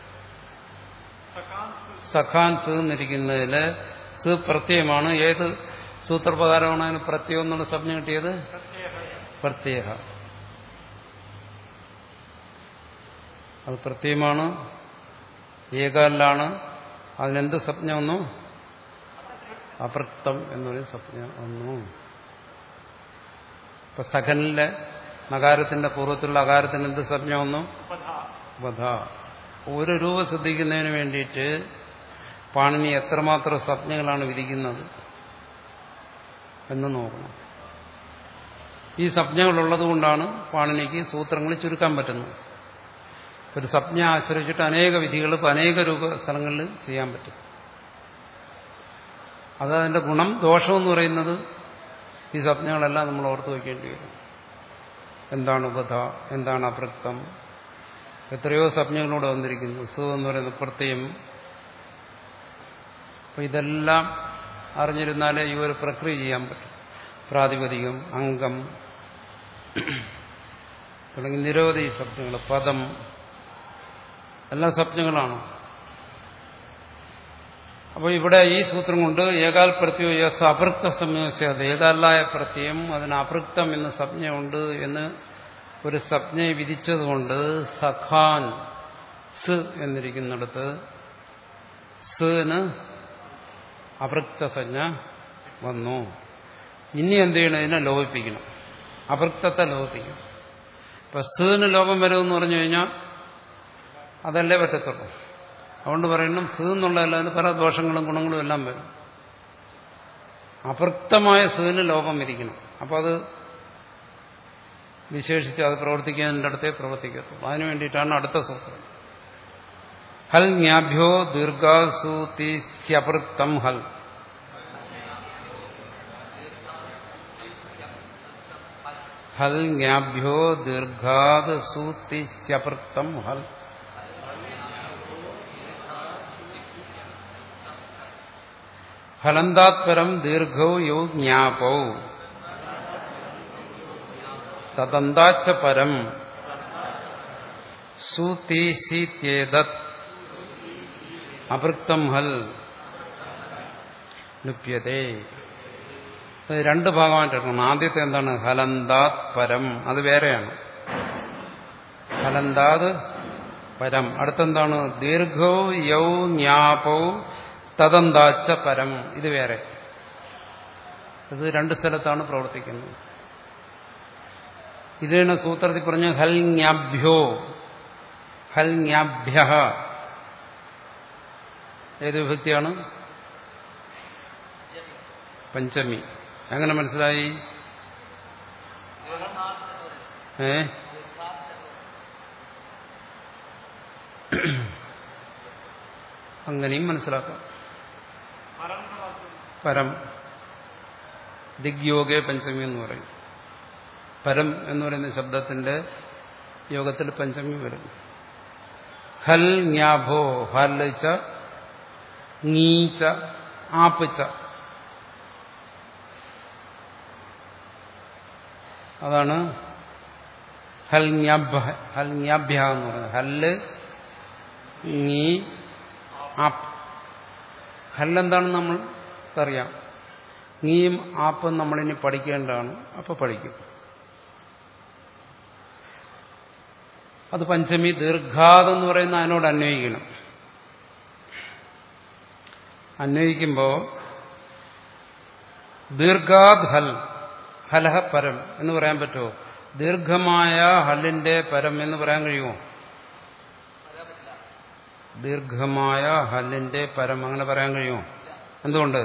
സഖാൻ സ് എന്നിരിക്കുന്നതില് സ് പ്രത്യയമാണ് ഏത് സൂത്രപ്രകാരമാണ് അതിന് പ്രത്യയം എന്നുള്ള സംജ്ഞ കിട്ടിയത് പ്രത്യേക അത് പ്രത്യയമാണ് ഏകാലിലാണ് അതിനെന്ത് സ്വപ്നം വന്നു അപൃക്തം എന്നൊരു സ്വപ്നം വന്നു ഇപ്പൊ സഖനിലെ നഗാരത്തിന്റെ പൂർവ്വത്തിലുള്ള അകാരത്തിന് എന്ത് സ്വപ്നം വന്നു വധ ഒരു രൂപ ശ്രദ്ധിക്കുന്നതിന് വേണ്ടിയിട്ട് പാണിനി എത്രമാത്രം സ്വപ്നങ്ങളാണ് വിധിക്കുന്നത് എന്ന് നോക്കണം ഈ സ്വപ്നങ്ങളുള്ളത് കൊണ്ടാണ് പാണിനിക്ക് സൂത്രങ്ങൾ ചുരുക്കാൻ പറ്റുന്നത് ഒരു സ്വപ്ന ആശ്രയിച്ചിട്ട് അനേക വിധികൾ ഇപ്പം അനേക രൂപ സ്ഥലങ്ങളിൽ ചെയ്യാൻ പറ്റും അതതിന്റെ ഗുണം ദോഷമെന്ന് പറയുന്നത് ഈ സ്വപ്നങ്ങളെല്ലാം നമ്മൾ ഓർത്തു വയ്ക്കേണ്ടി വരും എന്താണ് ഉപധ എന്താണ് അപൃക്തം എത്രയോ സ്വപ്നങ്ങളൂടെ വന്നിരിക്കുന്നു സു എന്ന് പറയുന്ന പ്രത്യയം അപ്പൊ ഇതെല്ലാം അറിഞ്ഞിരുന്നാലേ ഈ ഒരു പ്രക്രിയ ചെയ്യാൻ പറ്റും പ്രാതിപതികം അംഗം തുടങ്ങി നിരവധി സ്വപ്നങ്ങൾ പദം എല്ലാം സ്വപ്നങ്ങളാണ് അപ്പോൾ ഇവിടെ ഈ സൂത്രം കൊണ്ട് ഏകാൽ പ്രത്യോ യസ് അപൃക്ത സംയോജിച്ചത് ഏകാലായ പ്രത്യയം അതിന് അപൃക്തം എന്ന സംജ്ഞയുണ്ട് എന്ന് ഒരു സംജ്ഞയെ വിധിച്ചതുകൊണ്ട് സഖാൻ സ് എന്നിരിക്കുന്നിടത്ത് സിന് അപൃക്ത സംജ്ഞ വന്നു ഇനി എന്ത് ചെയ്യണം ഇതിനെ ലോപിപ്പിക്കണം അപൃക്തത്തെ ലോപിപ്പിക്കണം ഇപ്പൊ സിന് ലോപം വരുമെന്ന് പറഞ്ഞു കഴിഞ്ഞാൽ അതല്ലേ പറ്റത്തുള്ളൂ അതുകൊണ്ട് പറയണം സു എന്നുള്ളതല്ല അതിന് പല ദോഷങ്ങളും ഗുണങ്ങളും എല്ലാം വരും അപൃക്തമായ സുവിന് ലോപം ഇരിക്കണം അപ്പോൾ അത് വിശേഷിച്ച് അത് പ്രവർത്തിക്കുന്നതിൻ്റെ അടുത്തേ പ്രവർത്തിക്കത്തുള്ളൂ അതിനു വേണ്ടിയിട്ടാണ് അടുത്ത സൂത്രം ഹൽ ജ്ഞാഭ്യോ ദീർഘാസൂതിസ്യപൃക്തം ഹൽ ഹൽ ജ്ഞാഭ്യോ ദീർഘാത് സൂതിസ്യപൃക്തം ഹൽ ഫലന്താത്പരം ദീർഘൗ യൗ ജ്ഞാപൗ തദന്താച്ച പരം സൂതീശീത്യേതത് അപൃക്തം ഹൽ ലുപ്യതേ അത് രണ്ട് ഭാഗമായിട്ട് എടുക്കണം ആദ്യത്തെ എന്താണ് ഹലന്താത് പരം അത് വേറെയാണ് ഹലന്താത് പരം അടുത്തെന്താണ് ദീർഘോ യൗ ജ്ഞാപൗ തദന്താച്ച പരം ഇത് വേറെ ഇത് രണ്ട് സ്ഥലത്താണ് പ്രവർത്തിക്കുന്നത് ഇതിനാണ് സൂത്രത്തിൽ പറഞ്ഞ ഹൽ ജ്ഞാഭ്യോ ഹൽ ജ്ഞാഭ്യ ഏത് വിഭക്തിയാണ് പഞ്ചമി എങ്ങനെ മനസ്സിലായി ഏ അങ്ങനെയും മനസ്സിലാക്കാം പരം എന്ന വാക്ക് പരം ദിഗ്യോഗെ പഞ്ചമി എന്ന് പറയും പരം എന്ന് പറയുന്ന ശബ്ദത്തിന്റെ യോഗത്തിൽ പഞ്ചമി വരും ഹൽ ജ്ഞാഭോ ഹല്ലിച്ച നീച്ച ആപ്പിച്ച അതാണ് ഹൽ ജ്ഞാഭ ഹൽ ജ്ഞാഭ്യ എന്ന് പറയുന്നത് ഹല്ല് നീ ആപ്പ് ഹല്ലെന്താണെന്ന് നമ്മൾക്കറിയാം നീയും ആപ്പും നമ്മളിനി പഠിക്കേണ്ടതാണ് അപ്പൊ പഠിക്കും അത് പഞ്ചമി ദീർഘാതെന്ന് പറയുന്ന അതിനോട് അന്വയിക്കണം അന്വയിക്കുമ്പോൾ ദീർഘാദ് ഹൽ ഹലഹ പരം എന്ന് പറയാൻ പറ്റുമോ ദീർഘമായ ഹല്ലിന്റെ പരം എന്ന് പറയാൻ കഴിയുമോ ദീർഘമായ ഹല്ലിന്റെ പരം അങ്ങനെ പറയാൻ കഴിയുമോ എന്തുകൊണ്ട്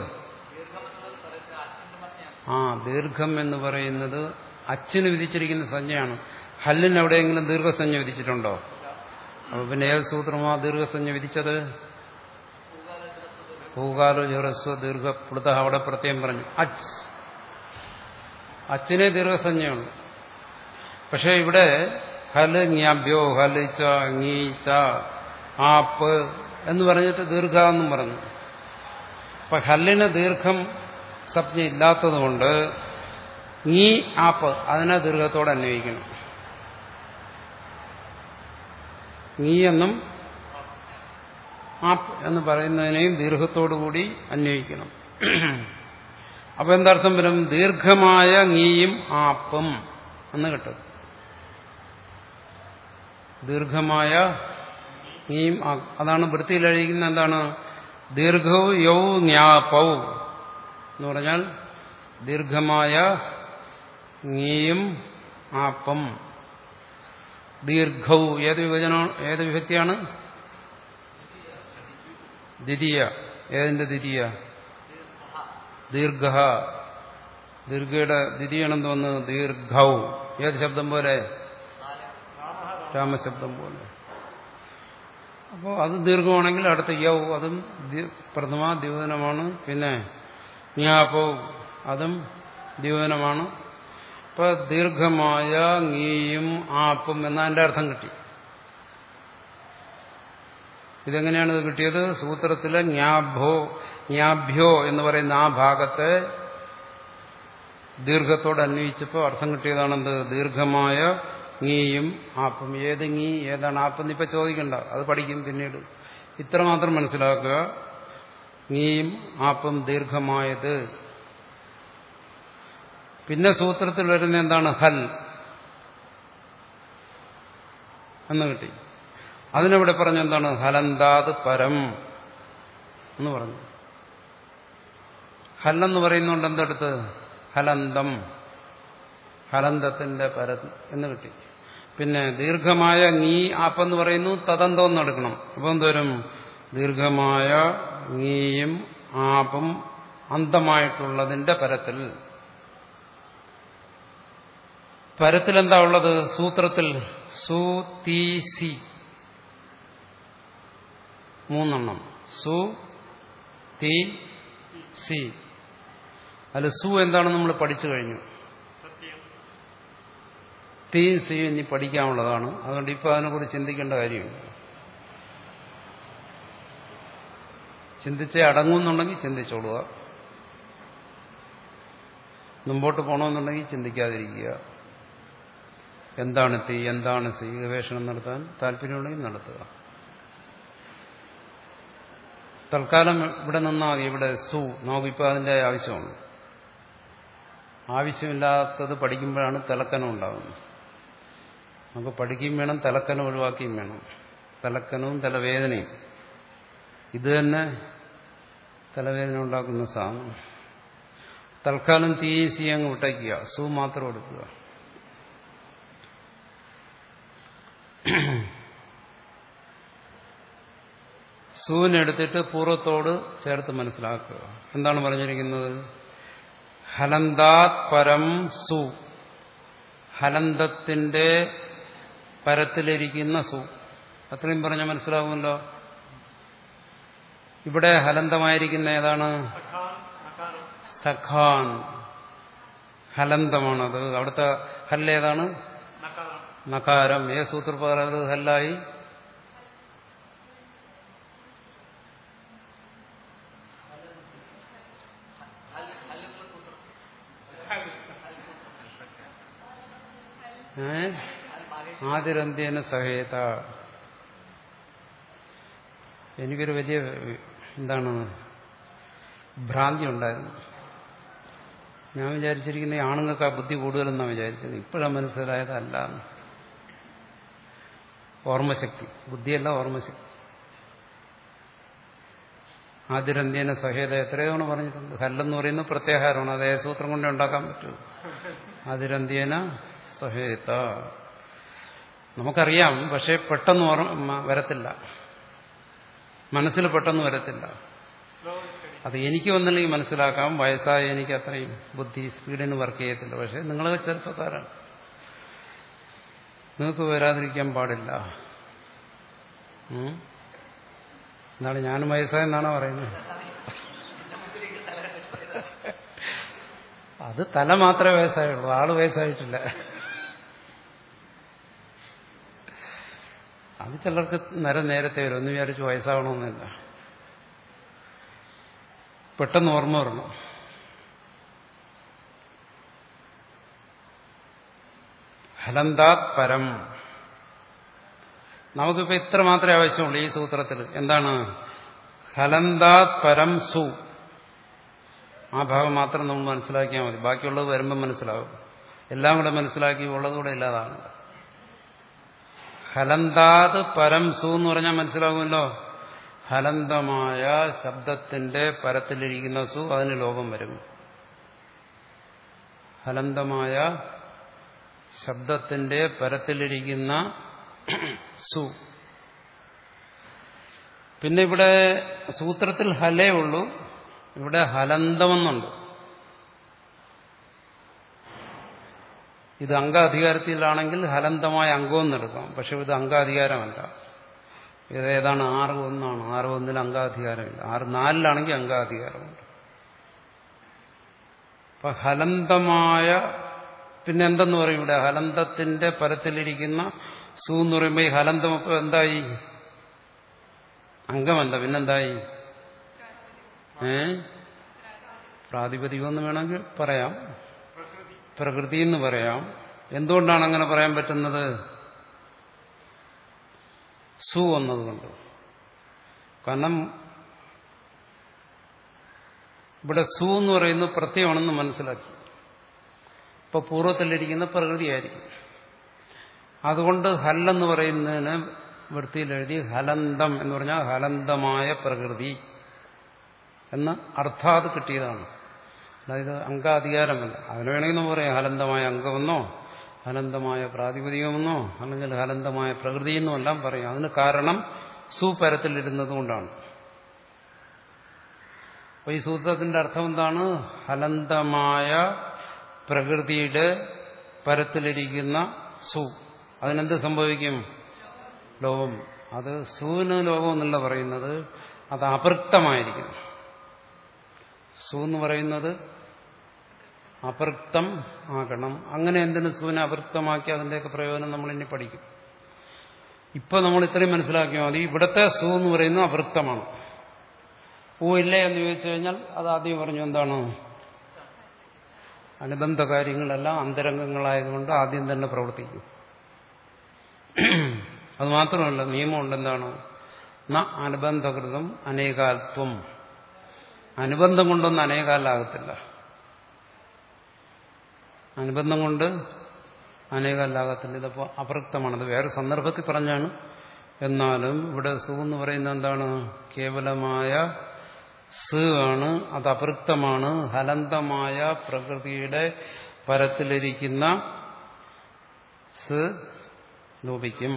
ആ ദീർഘം എന്ന് പറയുന്നത് അച്ഛന് വിധിച്ചിരിക്കുന്ന സംജ്ഞയാണ് ഹല്ലിന് എവിടെയെങ്കിലും ദീർഘസഞ്ജ വിധിച്ചിട്ടുണ്ടോ അപ്പൊ പിന്നെ ഏത് സൂത്രമാ ദീർഘസഞ്ജ വിധിച്ചത് പൂകാലോ ജുറസ്വ ദീർഘ പ്ലുത അവിടെ പ്രത്യേകം പറഞ്ഞു അച്ച് അച്ഛനെ ദീർഘസഞ്ജയുള്ളൂ പക്ഷെ ഇവിടെ ഹല് ജ്ഞാഭ്യോ ഹല് ച ngീ ച ആപ്പ് എന്ന് പറഞ്ഞിട്ട് ദീർഘ എന്നും പറഞ്ഞു അപ്പൊ ഹല്ലിന് ദീർഘം സംജ്ഞ ഇല്ലാത്തതുകൊണ്ട് ഈ ആപ്പ് അതിനെ ദീർഘത്തോടെ അന്വയിക്കണം നീ എന്നും ആപ്പ് എന്ന് പറയുന്നതിനെയും ദീർഘത്തോടുകൂടി അന്വയിക്കണം അപ്പൊ എന്താർത്ഥം വരും ദീർഘമായ നീയും ആപ്പും എന്ന് കിട്ടും ദീർഘമായ നീയും ആ- അതാണ് വൃത്തിയിൽ എഴുതിക്കുന്ന എന്താണ് ദീർഘവും യൗ ജ്ഞാപൗ എന്ന് പറഞ്ഞാൽ ദീർഘമായ നീയും ആപ്പം ദീർഘവും ഏത് വിഭജനം ഏത് വിഭക്തിയാണ് ദ്വിതീയ ഏതിന്റെ ദ്വിതീയ ദീർഘ ദീർഘയുടെ ദ്വിതീയണെന്ന് വന്ന് ദീർഘൗ ഏത് ശബ്ദം പോലെ രാമശബ്ദം പോലെ അപ്പോൾ അത് ദീർഘമാണെങ്കിൽ അടുത്ത യൗ അതും ദി- പ്രഥമ ദ്വിവചനമാണ് പിന്നെ ജ്ഞാപൗ അതും ദ്വിവചനമാണ് അപ്പൊ ദീർഘമായ ngീയും ആപ്പും എന്നതിന്റെ അർത്ഥം കിട്ടി ഇതെങ്ങനെയാണ് ഇത് കിട്ടിയത് സൂത്രത്തിലെ ജ്ഞാഭോ ജ്ഞാഭ്യോ എന്ന് പറയുന്ന ആ ഭാഗത്തെ ദീർഘത്തോട് അന്വയിച്ചപ്പോൾ അർത്ഥം കിട്ടിയതാണെന്ത് ദീർഘമായ ngീയും ആപ്പും ഏത് ngീ ഏതാണ് ആപ്പെന്ന് ഇപ്പൊ ചോദിക്കണ്ട അത് പഠിക്കും പിന്നീട് ഇത്ര മാത്രം മനസ്സിലാക്കുക ngീയും ആപ്പും ദീർഘമായത് പിന്നെ സൂത്രത്തിൽ വരുന്ന എന്താണ് ഹൽ എന്ന് കിട്ടി അതിനിവിടെ പറഞ്ഞ എന്താണ് ഹലന്താത് പരം എന്ന് പറഞ്ഞു ഹല്ലെന്ന് പറയുന്നുണ്ട് എന്തെടുത്ത് ഹലന്തം ഹലന്തത്തിന്റെ പരം എന്ന് കിട്ടി പിന്നെ ദീർഘമായ നീ ആപ്പെന്ന് പറയുന്നു തദന്തം എന്ന് എടുക്കണം അപ്പൊ എന്തോരും ദീർഘമായ നീയും ആപ്പും അന്തമായിട്ടുള്ളതിന്റെ പരത്തിൽ പരത്തിൽ എന്താ ഉള്ളത് സൂത്രത്തിൽ സു തീ സി മൂന്നെണ്ണം സു തീ സി അതിൽ സു എന്താണെന്ന് നമ്മൾ പഠിച്ചു കഴിഞ്ഞു സത്യം തീയും സിയും ഇനി പഠിക്കാനുള്ളതാണ് അതുകൊണ്ട് ഇപ്പൊ അതിനെക്കുറിച്ച് ചിന്തിക്കേണ്ട കാര്യമില്ല ചിന്തിച്ചേ അടങ്ങുന്നുണ്ടെങ്കിൽ ചിന്തിച്ചോളുക മുമ്പോട്ട് പോകണമെന്നുണ്ടെങ്കിൽ ചിന്തിക്കാതിരിക്കുക എന്താണ് തീ എന്താണ് സി ഗവേഷണം നടത്താൻ താല്പര്യമുണ്ടെങ്കിൽ നടത്തുക തൽക്കാലം ഇവിടെ നിന്നാൽ മതി ഇവിടെ സു നമുക്കിപ്പോൾ അതിൻ്റെ ആവശ്യമുണ്ട് ആവശ്യമില്ലാത്തത് പഠിക്കുമ്പോഴാണ് തലക്കനം ഉണ്ടാകുന്നത് നമുക്ക് പഠിക്കുകയും വേണം തലക്കനം ഒഴിവാക്കുകയും വേണം തലക്കനവും തലവേദനയും ഇത് തന്നെ തലവേദന ഉണ്ടാക്കുന്ന സാധനം തൽക്കാലം തീ സി അങ്ങ് വിട്ടയ്ക്കുക സു മാത്രം എടുക്കുക സൂവിനെടുത്തിട്ട് പൂർവ്വത്തോട് ചേർത്ത് മനസ്സിലാക്കുക എന്താണ് പറഞ്ഞിരിക്കുന്നത് ഹലന്താത് പരം സു ഹലന്തത്തിന്റെ പരത്തിലിരിക്കുന്ന സു അത്രയും പറഞ്ഞാൽ മനസ്സിലാവുമല്ലോ ഇവിടെ ഹലന്തമായിരിക്കുന്ന ഏതാണ് സഖാൻ നകാരം സഖാൻ ഹലന്തമാണത് അവിടുത്തെ ഹല്ലേതാണ് നകാരം നകാരം ഏ സൂത്രപ്രകാരം അത് ഹല്ലായി ഏ ആതിരന്ത്യേന സഹേത എനിക്കൊരു വലിയ എന്താണ് ഭ്രാന്തി ഉണ്ടായിരുന്നു ഞാൻ വിചാരിച്ചിരിക്കുന്ന ഈ ആണുങ്ങൾക്ക് ആ ബുദ്ധി കൂടുതലെന്നാണ് വിചാരിച്ചത് ഇപ്പോഴാണ് മനസ്സിലായതല്ല ഓർമ്മശക്തി ബുദ്ധിയല്ല ഓർമ്മശക്തി ആതിരന്ത്യേന സഹേത എത്രയോ തവണ പറഞ്ഞിട്ടുണ്ട് ഹല്ലെന്ന് പറയുന്നത് പ്രത്യാഹാരമാണ് അതേ സൂത്രം കൊണ്ടേ ഉണ്ടാക്കാൻ പറ്റൂ ആതിരന്ത്യേന സഹേത നമുക്കറിയാം പക്ഷെ പെട്ടെന്ന് ഓർമ്മ വരത്തില്ല മനസ്സിൽ പെട്ടെന്ന് വരത്തില്ല സ്ലോ സ്റ്റഡി അത് എനിക്ക് വന്നില്ലെങ്കിൽ മനസ്സിലാക്കാം വയസ്സായ എനിക്ക് അത്രയും ബുദ്ധി സ്പീഡിന് വർക്ക് ചെയ്യത്തില്ല പക്ഷെ നിങ്ങൾ ചെറുപ്പക്കാരാണ് നിങ്ങൾക്ക് വരാതിരിക്കാൻ പാടില്ല ഉം? എന്താണ് ഞാനും വയസ്സായെന്നാണോ പറയുന്നത് അത് തല മാത്രമേ വയസ്സായുള്ളൂ ആള് വയസ്സായിട്ടില്ല അത് ചിലർക്ക് നര നേരത്തെ വരും ഒന്ന് വിചാരിച്ച് വയസ്സാവണമെന്നില്ല പെട്ടെന്ന് ഓർമ്മ വരണം ഹലന്താത് പരം നമുക്കിപ്പോ ഇത്ര മാത്രമേ ആവശ്യമുള്ളൂ ഈ സൂത്രത്തിൽ എന്താണ് ഹലന്താത് പരം സു ആ ഭാഗം മാത്രം നമ്മൾ മനസ്സിലാക്കിയാൽ മതി ബാക്കിയുള്ളത് വരുമ്പം മനസ്സിലാവും എല്ലാം കൂടെ മനസ്സിലാക്കി ഉള്ളതുകൂടെ ഇല്ലാതാണ് ഹലന്താത് പരം സു എന്ന് പറഞ്ഞാൽ മനസ്സിലാകുമല്ലോ ഹലന്തമായ ശബ്ദത്തിന്റെ പരത്തിലിരിക്കുന്ന സു അതിന് ലോകം വരും ഹലന്തമായ ശബ്ദത്തിന്റെ പരത്തിലിരിക്കുന്ന സു പിന്നെ ഇവിടെ സൂത്രത്തിൽ ഹലേ ഉള്ളൂ ഇവിടെ ഹലന്തമെന്നുണ്ട് ഇത് അംഗാധികാരത്തിലാണെങ്കിൽ ഹലന്തമായ അംഗമെന്ന് എടുക്കാം പക്ഷെ ഇത് അംഗാധികാരമല്ല ഇത് ഏതാണ് ആറ് ഒന്നാണ് ആറ് ഒന്നിൽ അംഗാധികാരമില്ല ആറ് നാലിലാണെങ്കിൽ അംഗാധികാരമുണ്ട് അപ്പൊ ഹലന്തമായ പിന്നെ എന്തെന്ന് പറയും ഇവിടെ ഹലന്തത്തിന്റെ പരത്തിലിരിക്കുന്ന സു എന്ന് പറയുമ്പോൾ ഈ ഹലന്തം ഇപ്പൊ എന്തായി അംഗമല്ല പിന്നെന്തായി ഏ പ്രാതിപതികം എന്ന് വേണമെങ്കിൽ പറയാം പ്രകൃതി പ്രകൃതി എന്ന് പറയാം എന്തുകൊണ്ടാണ് അങ്ങനെ പറയാൻ പറ്റുന്നത് സു വന്നതുകൊണ്ട് കാരണം ഇവിടെ സു എന്ന് പറയുന്നത് പ്രത്യയമാണെന്ന് മനസ്സിലാക്കി ഇപ്പൊ പൂർവ്വത്തിലിരിക്കുന്ന പ്രകൃതിയായിരിക്കും അതുകൊണ്ട് ഹല്ലെന്ന് പറയുന്നതിന് വൃത്തിയിൽ എഴുതി ഹലന്തം എന്ന് പറഞ്ഞാൽ ഹലന്തമായ പ്രകൃതി എന്ന് അർത്ഥാത് കിട്ടിയതാണ് അതായത് അംഗാധികാരമല്ല അതിന് വേണമെങ്കിൽ നമുക്ക് പറയാം ഹലന്തമായ അംഗമെന്നോ ഹലന്തമായ പ്രാതിപതികമെന്നോ അല്ലെങ്കിൽ ഹലന്തമായ പ്രകൃതിയെന്നോ എല്ലാം പറയാം അതിന് കാരണം സുപരത്തിലിരുന്നതുകൊണ്ടാണ് അപ്പൊ ഈ സൂത്രത്തിന്റെ അർത്ഥം എന്താണ് ഹലന്തമായ പ്രകൃതിയുടെ പരത്തിലിരിക്കുന്ന സു അതിനെന്ത് സംഭവിക്കും ലോകം അത് സൂന് ലോകം എന്നല്ല പറയുന്നത് അത് അപൃക്തമായിരിക്കും സു എന്ന് പറയുന്നത് അപൃക്തം ആക്കണം അങ്ങനെ എന്തിനു സൂനെ അപൃക്തമാക്കി അതിന്റെയൊക്കെ പ്രയോജനം നമ്മൾ ഇനി പഠിക്കും ഇപ്പൊ നമ്മൾ ഇത്രയും മനസ്സിലാക്കിയാൽ മതി ഇവിടുത്തെ സു എന്ന് പറയുന്നത് അപൃക്തമാണ് ഊ ഇല്ലേ എന്ന് ചോദിച്ചു കഴിഞ്ഞാൽ അത് ആദ്യം പറഞ്ഞു എന്താണ് അനുബന്ധ കാര്യങ്ങളെല്ലാം അന്തരംഗങ്ങളായതുകൊണ്ട് ആദ്യം തന്നെ പ്രവർത്തിക്കും അത് മാത്രമല്ല നിയമമുണ്ട് എന്താണ് ന അനുബന്ധകൃതം അനേകാൽത്വം അനുബന്ധം കൊണ്ടൊന്നും അനേകാലാകത്തില്ല അനുബന്ധം കൊണ്ട് അനേകാലാകത്തില്ല ഇതിപ്പോൾ അപൃക്തമാണ് അത് വേറെ സന്ദർഭത്തിൽ പറഞ്ഞാണ് എന്നാലും ഇവിടെ സു എന്ന് പറയുന്നത് എന്താണ് കേവലമായ സ് ആണ് അത് അപൃക്തമാണ് ഹലന്തമായ പ്രകൃതിയുടെ പരത്തിലിരിക്കുന്ന സ് ലോപിക്കും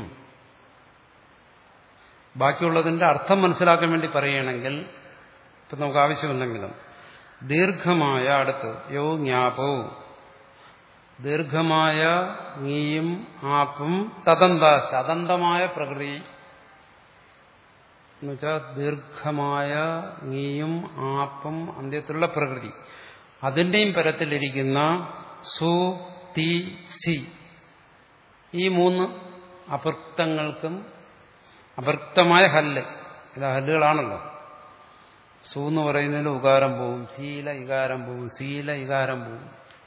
ബാക്കിയുള്ളതിന്റെ അർത്ഥം മനസ്സിലാക്കാൻ വേണ്ടി പറയുകയാണെങ്കിൽ ഇപ്പം നമുക്ക് ആവശ്യമുണ്ടെങ്കിലും ദീർഘമായ അടുത്ത് യോ ജ്ഞാപോ ദീർഘമായ നീയും ആപ്പും തദന്ത ശതന്തമായ പ്രകൃതി എന്നുവെച്ചാൽ ദീർഘമായ നീയും ആപ്പും അന്ത്യത്തിലുള്ള പ്രകൃതി അതിന്റെയും പരത്തിലിരിക്കുന്ന സു തി സി ഈ മൂന്ന് അപൃക്തങ്ങൾക്കും അപൃക്തമായ ഹല്ല് ഇത് ഹല്ലുകളാണല്ലോ സു എന്ന് പറയുന്നതിൽ ഉകാരം പോവും ശീല ഇകാരം പോവും ശീല ഇകാരം പോവും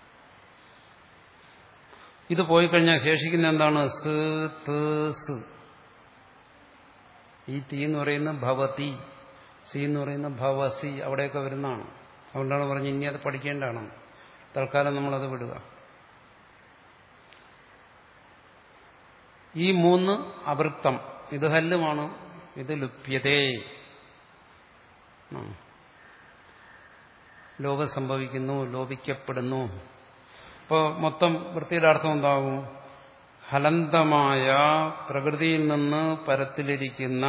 ഇത് പോയി കഴിഞ്ഞാൽ ശേഷിക്കുന്ന എന്താണ് സ് ത് സ് ഈ തീ എന്ന് പറയുന്ന ഭവതി സി എന്ന് പറയുന്ന ഭവസി അവിടെയൊക്കെ വരുന്നതാണ് അതുകൊണ്ടാണ് പറഞ്ഞ് ഇനി അത് പഠിക്കേണ്ടതാണ് തൽക്കാലം നമ്മളത് വിടുക ഈ മൂന്ന് അവൃത്തം ഇത് ഹല്ലുമാണ് ഇത് ലുപ്യതേ ലോകം സംഭവിക്കുന്നു ലോപിക്കപ്പെടുന്നു ഇപ്പോൾ മൊത്തം വൃത്തിയുടെ അർത്ഥം എന്താകും ഹലന്തമായ പ്രകൃതിയിൽ നിന്ന് പരത്തിലിരിക്കുന്ന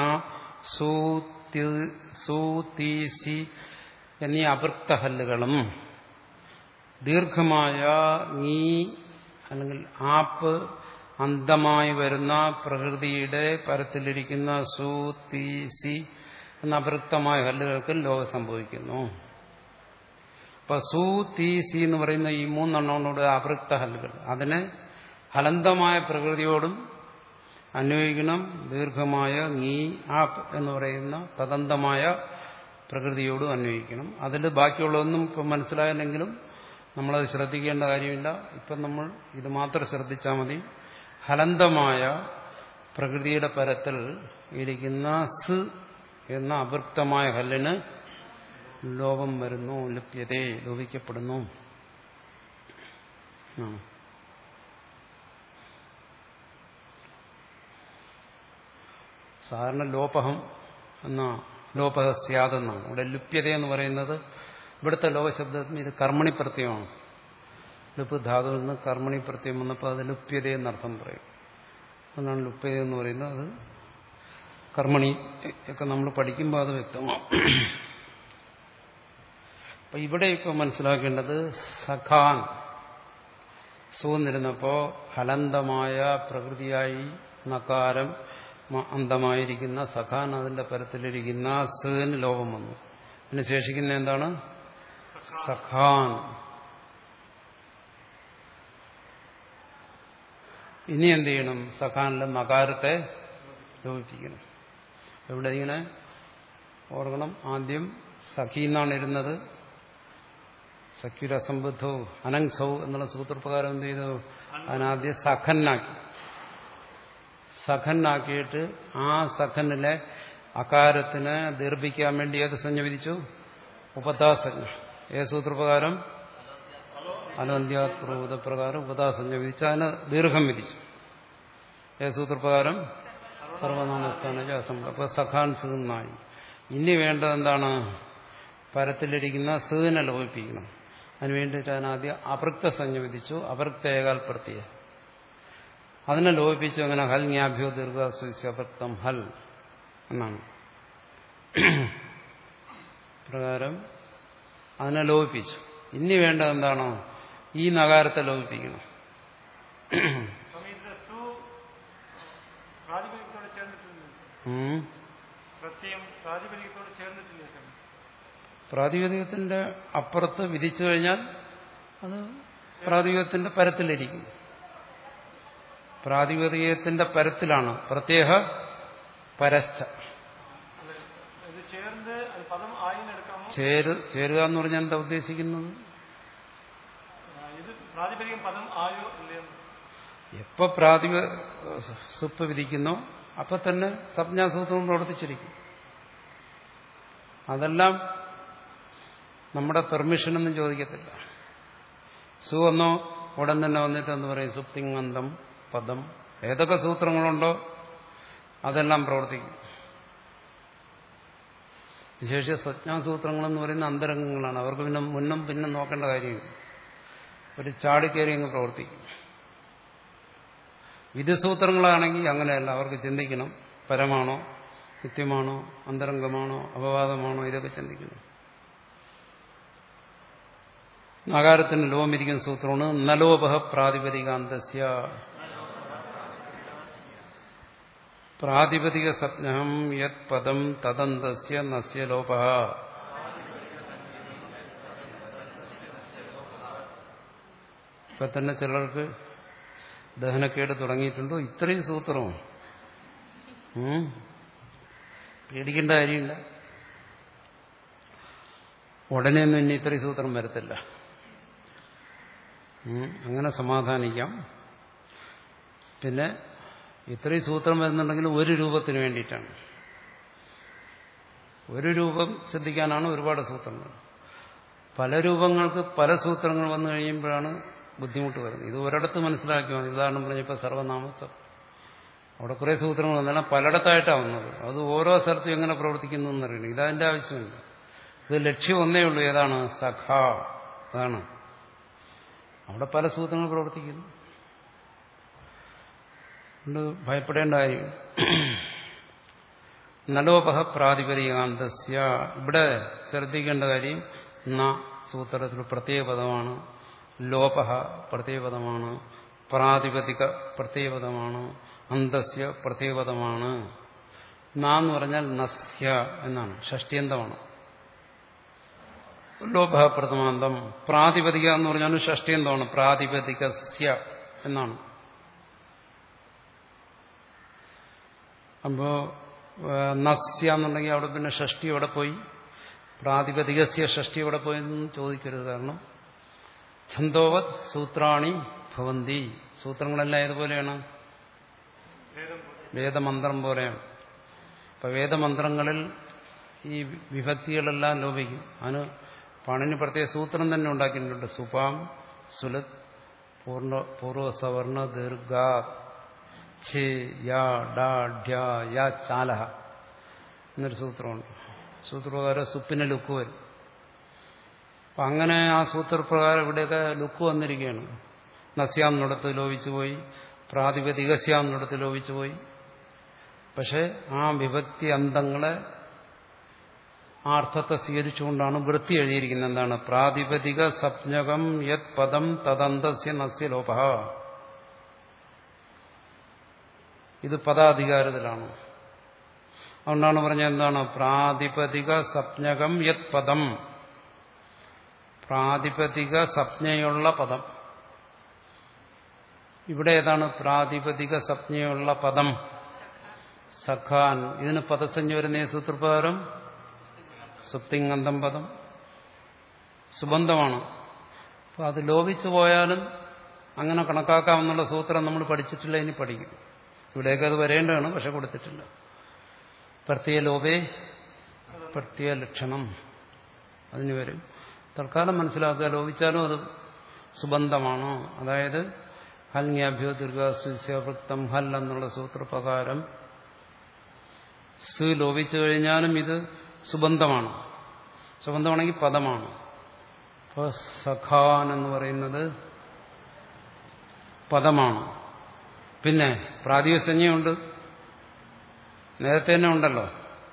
സൂതീസി എന്നീ അവൃക്ത ഹല്ലുകളും ദീർഘമായ നീ അല്ലെങ്കിൽ ആപ്പ് അന്തമായി വരുന്ന പ്രകൃതിയുടെ പരത്തിലിരിക്കുന്ന സു തീ സി എന്ന അപൃക്തമായ ഹല്ലുകൾക്ക് ലോകം സംഭവിക്കുന്നു അപ്പൊ സു തീ സി എന്ന് പറയുന്ന ഈ മൂന്നെണ്ണോട് അപൃക്ത ഹല്ലുകൾ അതിനെ ഹലന്തമായ പ്രകൃതിയോടും അന്വയിക്കണം ദീർഘമായ നീ ആപ്പ് എന്ന് പറയുന്ന തദന്തമായ പ്രകൃതിയോടും അന്വയിക്കണം അതിൽ ബാക്കിയുള്ളതൊന്നും ഇപ്പം മനസ്സിലായില്ലെങ്കിലും നമ്മളത് ശ്രദ്ധിക്കേണ്ട കാര്യമില്ല ഇപ്പം നമ്മൾ ഇത് മാത്രം ശ്രദ്ധിച്ചാൽ മതി ഹലന്തമായ പ്രകൃതിയുടെ പരത്തിൽ ഇരിക്കുന്ന സ് എന്ന അവൃക്തമായ ഹല്ലിന് ലോപം വരുന്നു ലിപ്യതേ ലോപിക്കപ്പെടുന്നു സാധാരണ ലോപഹം എന്ന ലോപഹ സ്യാതെന്നാണ് ഇവിടെ ലുപ്യത എന്ന് പറയുന്നത് ഇവിടുത്തെ ലോകശബ്ദത്തിന് ഇത് കർമ്മണി പ്രത്യയമാണ് ലുപ്പ് ധാതുവിൽ നിന്ന് കർമ്മണി പ്രത്യം വന്നപ്പോൾ അത് ലുപ്യത എന്നർത്ഥം പറയും അതാണ് ലുപ്യത എന്ന് പറയുന്നത് അത് കർമ്മണി ഒക്കെ നമ്മൾ പഠിക്കുമ്പോൾ അത് വ്യക്തമാവും അപ്പൊ ഇവിടെ ഇപ്പൊ മനസ്സിലാക്കേണ്ടത് സഖാൻ സൂന്നിരുന്നപ്പോ ഹലന്തമായ പ്രകൃതിയായി നകാരം അന്തമായിരിക്കുന്ന സഖാൻ അതിന്റെ പരത്തിലിരിക്കുന്ന സേന് ലോകം വന്നു പിന്നെ ശേഷിക്കുന്ന എന്താണ് സഖാൻ ഇനി എന്ത് ചെയ്യണം സഖാനിലെ നകാരത്തെ ലോപിപ്പിക്കണം എവിടെ ഇങ്ങനെ ഓർക്കണം ആദ്യം സഖി എന്നാണ് ഇരുന്നത് സഖ്യുരസംബുദ്ധോ അനങ്സൗ എന്നുള്ള സൂത്രപ്രകാരം എന്ത് ചെയ്തു അതിനാദ്യം സഖന്നാക്കി സഖന്നാക്കിയിട്ട് ആ സഖനിലെ അകാരത്തിനെ ദീർഘിക്കാൻ വേണ്ടി ഏത് സഞ്ജ വിധിച്ചു ഉപതാസഞ്ജ ഏത് സൂത്രപ്രകാരം അനന്ത്യാത്പ്രകാരം ഉപതാസഞ്ജ വിധിച്ചു അതിന് ദീർഘം വിധിച്ചു ഏത് സൂത്രപ്രകാരം സർവനാമസ്ഥാനജ അസംബ അപ്പൊ സഖാൻ സീന്നായി ഇനി വേണ്ടത് എന്താണ് പരത്തിലിരിക്കുന്ന സീനെ ലോപിപ്പിക്കണം അതിന് വേണ്ടിയിട്ട് അതിനാദ്യം അപൃക്ത സഞ്ജ വിധിച്ചു അപൃക്ത ഏകാൽപ്പെടുത്തിയ അതിനെ ലോപിപ്പിച്ചു അങ്ങനെ ഹൽ ജ്ഞാഭ്യോ ദീർഘാസ്വദിച്ചു അപൃക്തം ഹൽ എന്നാണ് പ്രകാരം അതിനെ ലോപിപ്പിച്ചു ഇനി വേണ്ടത് എന്താണോ ഈ നഗാരത്തെ ലോപിപ്പിക്കണം സ്വാമി ഇത് സു പ്രാതിപതികത്തോട് ചേർന്നിട്ടില്ല ഉം. പ്രത്യയം പ്രാതിപതികത്തോട് ചേർന്നിട്ടില്ല സ്വാമി പ്രാതിപതികത്തിന്റെ അപ്പുറത്ത് വിധിച്ചു കഴിഞ്ഞാൽ അത് പ്രാതിപതികത്തിന്റെ പരത്തിലിരിക്കും പ്രാതിപതികത്തിന്റെ പരത്തിലാണ് പ്രത്യേക പരശ്ച അല്ല, ഇത് ചേർന്ന് അത് പദം ആയിന്ന് എടുക്കാമോ ചേരു ചേരുക എന്ന് പറഞ്ഞാൽ എന്താ ഉദ്ദേശിക്കുന്നത് ആ, ഇത് പ്രാതിപതികം പദം ആയോ ഇല്ലയോ എപ്പോ പ്രാതിപ സുപ്പ് വിധിക്കുന്നോ അപ്പൊ തന്നെ സംജ്ഞാസൂത്രം പ്രവർത്തിച്ചിരിക്കും അതെല്ലാം നമ്മുടെ പെർമിഷനൊന്നും ചോദിക്കത്തില്ല സു എന്നോ ഉടൻ തന്നെ വന്നിട്ട് എന്ന് പറയും സുപ്തിങ്ങന്തം പദം ഏതൊക്കെ സൂത്രങ്ങളുണ്ടോ അതെല്ലാം പ്രവർത്തിക്കും വിശേഷ സജ്ഞാസൂത്രങ്ങളെന്ന് പറയുന്ന അന്തരംഗങ്ങളാണ് അവർക്ക് പിന്നെ മുന്നും പിന്നും നോക്കേണ്ട കാര്യമില്ല ഒരു ചാടിക്കയറി അങ്ങ് പ്രവർത്തിക്കും വിധിസൂത്രങ്ങളാണെങ്കിൽ അങ്ങനെയല്ല അവർക്ക് ചിന്തിക്കണം പരമാണോ നിത്യമാണോ അന്തരംഗമാണോ അപവാദമാണോ ഇതൊക്കെ ചിന്തിക്കണം നഗാരത്തിന് ലോമിരിക്കുന്ന സൂത്രമാണ് നലോപഹ പ്രാതിപതികാന്തസ്യ പ്രാതിപതിക സപ്നം യത് പദം തദന്തസ്യ നസ്യ ലോപ ഇപ്പൊ തന്നെ ചിലർക്ക് ദഹനക്കേട് തുടങ്ങിയിട്ടുണ്ടോ ഇത്രയും സൂത്രമോ ഉം? പേടിക്കേണ്ട കാര്യമില്ല ഉടനെ ഒന്നും ഇനി ഇത്രയും സൂത്രം വരത്തില്ല ഉം, അങ്ങനെ സമാധാനിക്കാം പിന്നെ ഇത്രയും സൂത്രം വരുന്നുണ്ടെങ്കിൽ ഒരു രൂപത്തിന് വേണ്ടിയിട്ടാണ് ഒരു രൂപം ശ്രദ്ധിക്കാനാണ് ഒരുപാട് സൂത്രങ്ങൾ പല രൂപങ്ങൾക്ക് പല സൂത്രങ്ങൾ വന്നു കഴിയുമ്പോഴാണ് ബുദ്ധിമുട്ട് വരുന്നത് ഇത് ഒരിടത്ത് മനസ്സിലാക്കി മതി ഉദാഹരണം പറഞ്ഞപ്പോൾ സർവനാമത്വം അവിടെ കുറേ സൂത്രങ്ങൾ വന്നാൽ പലയിടത്തായിട്ടാണ് വന്നത് അത് ഓരോ സ്ഥലത്തും എങ്ങനെ പ്രവർത്തിക്കുന്നു എന്നറിയണം ഇതതിൻ്റെ ആവശ്യമില്ല ഇത് ലക്ഷ്യം ഒന്നേ ഉള്ളൂ ഏതാണ് സഖ അതാണ് അവിടെ പല സൂത്രങ്ങൾ പ്രവർത്തിക്കുന്നു അതുകൊണ്ട് ഭയപ്പെടേണ്ട കാര്യം നലോപഹ പ്രാതിപതികാന്തസ്യ ഇവിടെ ശ്രദ്ധിക്കേണ്ട കാര്യം ന സൂത്രത്തിൽ പ്രത്യേക പദമാണ് ലോപഹ പ്രത്യേക പദമാണ് പ്രാതിപതിക പ്രത്യേക പദമാണ് അന്തസ്യ പ്രത്യേക പദമാണ് ന എന്ന് പറഞ്ഞാൽ നസ്യ എന്നാണ് ഷഷ്ടിയന്തമാണ് ലോഭ പ്രഥമാന്തം പ്രാതിപതിക എന്ന് പറഞ്ഞാൽ ഷഷ്ടിയന്തമാണ് പ്രാതിപതികസ്യ എന്നാണ് അപ്പോ ഏഹ്, നസ്യ എന്നുണ്ടെങ്കിൽ അവിടെ പിന്നെ ഷഷ്ടി എവിടെ പോയി പ്രാതിപതികസ്യ ഷഷ്ടി എവിടെ പോയി എന്ന് ചോദിക്കരുത് കാരണം ഛന്തോവത് സൂത്രാണി ഭവന്തി സൂത്രങ്ങളെല്ലാം ഏതുപോലെയാണ് ഭേദം പോലെ. വേദമന്ത്രം പോലെയാണ് അപ്പൊ വേദമന്ത്രങ്ങളിൽ ഈ വിഭക്തികളെല്ലാം ലോപിക്കും അതിന് പാണിന് പ്രത്യേക സൂത്രം തന്നെ ഉണ്ടാക്കിയിട്ടുണ്ട് സുപാം സുലത് പൂർണ്ണ പൂർവസവർണ ദീർഘ ഛേ യാ ഡാ ഡ്യ യാ ചാലഹ എന്നൊരു സൂത്രമുണ്ട് സൂത്രപ്രകാരം സുപ്പിന് ലുക്ക് വരും അപ്പൊ അങ്ങനെ ആ സൂത്രപ്രകാരം ഇവിടെയൊക്കെ ലുക്ക് വന്നിരിക്കുകയാണ് നസ്യാന്നിടത്ത് ലോപിച്ചു പോയി പ്രാതിപതികസ്യാന്നിടത്ത് ലോപിച്ചു പോയി പക്ഷെ ആ വിഭക്തി അന്തങ്ങളെ ആ അർത്ഥത്തെ സ്വീകരിച്ചുകൊണ്ടാണ് വൃത്തി എഴുതിയിരിക്കുന്നത് എന്താണ് പ്രാതിപതിക സപ്ഞകം യത് പദം തദന്തസ്യ നസ്യ ലോപ ഇത് പദാധികാരത്തിലാണ് അതുകൊണ്ടാണ് പറഞ്ഞത് എന്താണ് പ്രാതിപതിക സപ്ഞകം യത് പദം പ്രാതിപതിക സപ്ഞയുള്ള പദം ഇവിടെ ഏതാണ് പ്രാതിപതിക സപ്ഞയുള്ള പദം സഖാൻ ഇതിന് പദസഞ്ജ വരുന്ന സൂത്രപ്രകാരം സുപ്തിങ്ങന്തം പദം സുബന്ധമാണ് അപ്പോൾ അത് ലോപിച്ചു പോയാലും അങ്ങനെ കണക്കാക്കാമെന്നുള്ള സൂത്രം നമ്മൾ പഠിച്ചിട്ടില്ല ഇനി പഠിക്കും ഇവിടെയൊക്കെ അത് വരേണ്ടതാണ് പക്ഷെ കൊടുത്തിട്ടില്ല പ്രത്യേക ലോപേ പ്രത്യേക ലക്ഷണം അതിന് വരും തൽക്കാലം മനസ്സിലാക്കുക ലോപിച്ചാലും അത് സുബന്ധമാണ് അതായത് ഹൽങ്യാഭ്യോ ദീർഘാസ്വൃക്തം ഹൽ എന്നുള്ള സൂത്രപ്രകാരം സ് ലോപിച്ചു കഴിഞ്ഞാലും ഇത് സുബന്ധമാണ് സുബന്ധമാണെങ്കിൽ പദമാണ് അപ്പോൾ സഖാൻ എന്ന് പറയുന്നത് പദമാണ് പിന്നെ പ്രാതിസഞ്ജയുണ്ട് നേരത്തെ തന്നെ ഉണ്ടല്ലോ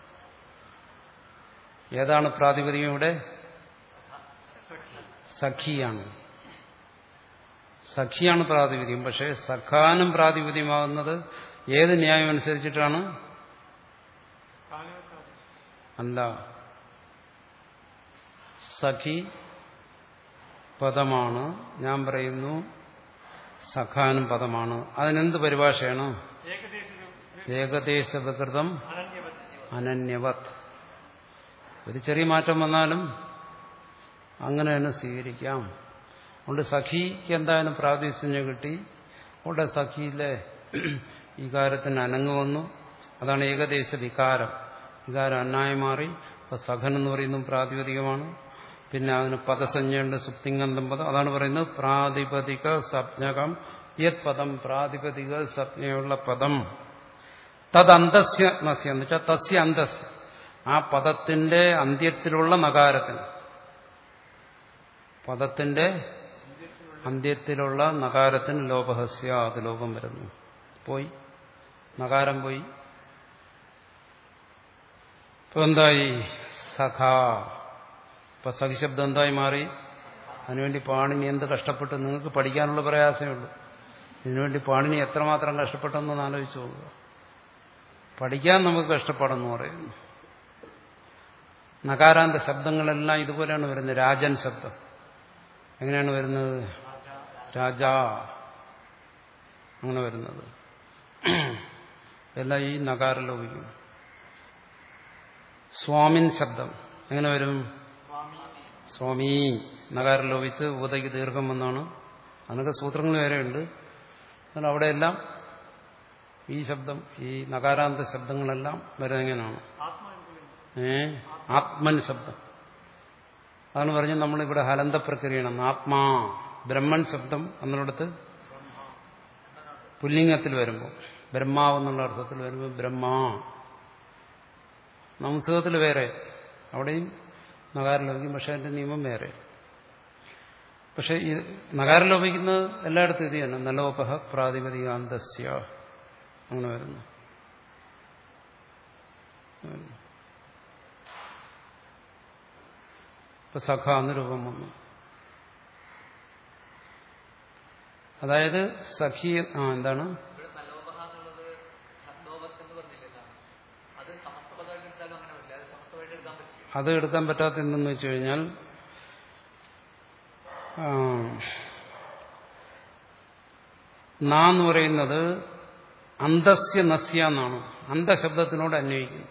ഏതാണ് പ്രാതിപതികം ഇവിടെ സഖിയാണ് സഖിയാണ് പ്രാതിപതികം പക്ഷേ സഖാനും പ്രാതിപതികമാകുന്നത് ഏത് ന്യായം അനുസരിച്ചിട്ടാണ് കാലവത്താതെ അല്ല സഖി പദമാണ് ഞാൻ പറയുന്നു സഖാനും പദമാണ് അതിനെന്ത് പരിഭാഷയാണ് ഏകദേശ ഏകദേശ വികൃതം അനന്യവത് അനന്യവത് ഒരു ചെറിയ മാറ്റം വന്നാലും അങ്ങനെ തന്നെ സ്വീകരിക്കാം അതുകൊണ്ട് സഖിക്ക് എന്തായാലും പ്രാദേശികം കിട്ടി അവിടെ സഖിയിലെ വികാരത്തിന് അനങ്ങ് വന്നു അതാണ് ഏകദേശ വികാരം വികാരം അന്നായി മാറി അപ്പൊ സഖൻ എന്ന് പറയുന്നതും പ്രാതിപതികമാണ് പിന്നെ അതിന് പദസഞ്ജയുണ്ട് സുപ്തിങ്കന്തം പദം അതാണ് പറയുന്നത് പ്രാതിപതിക സപ്ഞകം യത് പദം പ്രാതിപതിക സപ്ഞയുള്ള പദം തദന്തസ്യ നസ്യ എന്ന് വെച്ചാൽ തസ്യ അന്തസ് ആ പദത്തിന്റെ അന്ത്യത്തിലുള്ള നകാരത്തിന് പദത്തിന്റെ അന്ത്യത്തിലുള്ള നകാരത്തിന് ലോപഹസ്യ അത് ലോപം വരുന്നു പോയി നകാരം പോയി ഇപ്പൊ എന്തായി സഖ ഇപ്പൊ സഖിശബ്ദം എന്തായി മാറി അതിനുവേണ്ടി പാണിനി എന്ത് കഷ്ടപ്പെട്ടു നിങ്ങൾക്ക് പഠിക്കാനുള്ള പ്രയാസമേ ഉള്ളൂ ഇതിനുവേണ്ടി പാണിനി എത്രമാത്രം കഷ്ടപ്പെട്ടെന്നൊന്ന് ആലോചിച്ചു നോക്കുക പഠിക്കാൻ നമുക്ക് കഷ്ടപ്പാടെന്ന് പറയുന്നു നകാരാന്ത ശബ്ദങ്ങളെല്ലാം ഇതുപോലെയാണ് വരുന്നത് രാജൻ ശബ്ദം എങ്ങനെയാണ് വരുന്നത് രാജാ അങ്ങനെ വരുന്നത് എല്ലാം ഈ നകാരം ലോപിക്കും സ്വാമിൻ ശബ്ദം എങ്ങനെ വരും സ്വാമി നകാരം ലോപിച്ച് ഉപതയ്ക്ക് ദീർഘം വന്നാണ് അതിനൊക്കെ സൂത്രങ്ങൾ വേറെയുണ്ട് എന്നാൽ അവിടെയെല്ലാം ഈ ശബ്ദം ഈ നകാരാന്ത ശബ്ദങ്ങളെല്ലാം വരുന്നത് എങ്ങനെയാണ് ആത്മ എന്ത് ഏ ആത്മൻ ശബ്ദം അതാണ് പറഞ്ഞത് നമ്മളിവിടെ ഹലന്ത പ്രക്രിയയാണ് ആത്മാ ബ്രഹ്മൻ ശബ്ദം എന്നിടത്ത് പുല്ലിംഗത്തിൽ വരുമ്പോൾ ബ്രഹ്മാവ് എന്നുള്ള അർത്ഥത്തിൽ വരുമ്പോൾ ബ്രഹ്മാ നമസ്കൃതത്തിൽ വേറെ അവിടെയും നകാരം ലോപിക്കും പക്ഷെ അതിന്റെ നിയമം വേറെ പക്ഷെ ഈ നകാരം ലോപിക്കുന്നത് എല്ലായിടത്തും ഇത് തന്നെ നലോപഹ പ്രാതിപതികാന്തസ്യ അങ്ങനെ വരുന്നു ഇപ്പൊ സഖ എന്ന് രൂപം വന്നു അതായത് സഖി ആ എന്താണ് ഇവിടെ നലോപഹ എന്നുള്ളത് ശബ്ദോപത്ത് എന്ന് പറഞ്ഞില്ലേ എന്താണ്? അത് സമസ്തപദമായിട്ട് എടുത്താലും അങ്ങനെ വരില്ല അത് സമസ്തമായിട്ട് എടുക്കാൻ പറ്റില്ല അത് എടുക്കാൻ പറ്റാത്ത എന്തെന്ന് വെച്ച് കഴിഞ്ഞാൽ ആ, നാ എന്ന് പറയുന്നത് അന്തസ്യ നസ്യ എന്നാണ് അന്തശബ്ദത്തിനോട് അന്വയിക്കുന്നു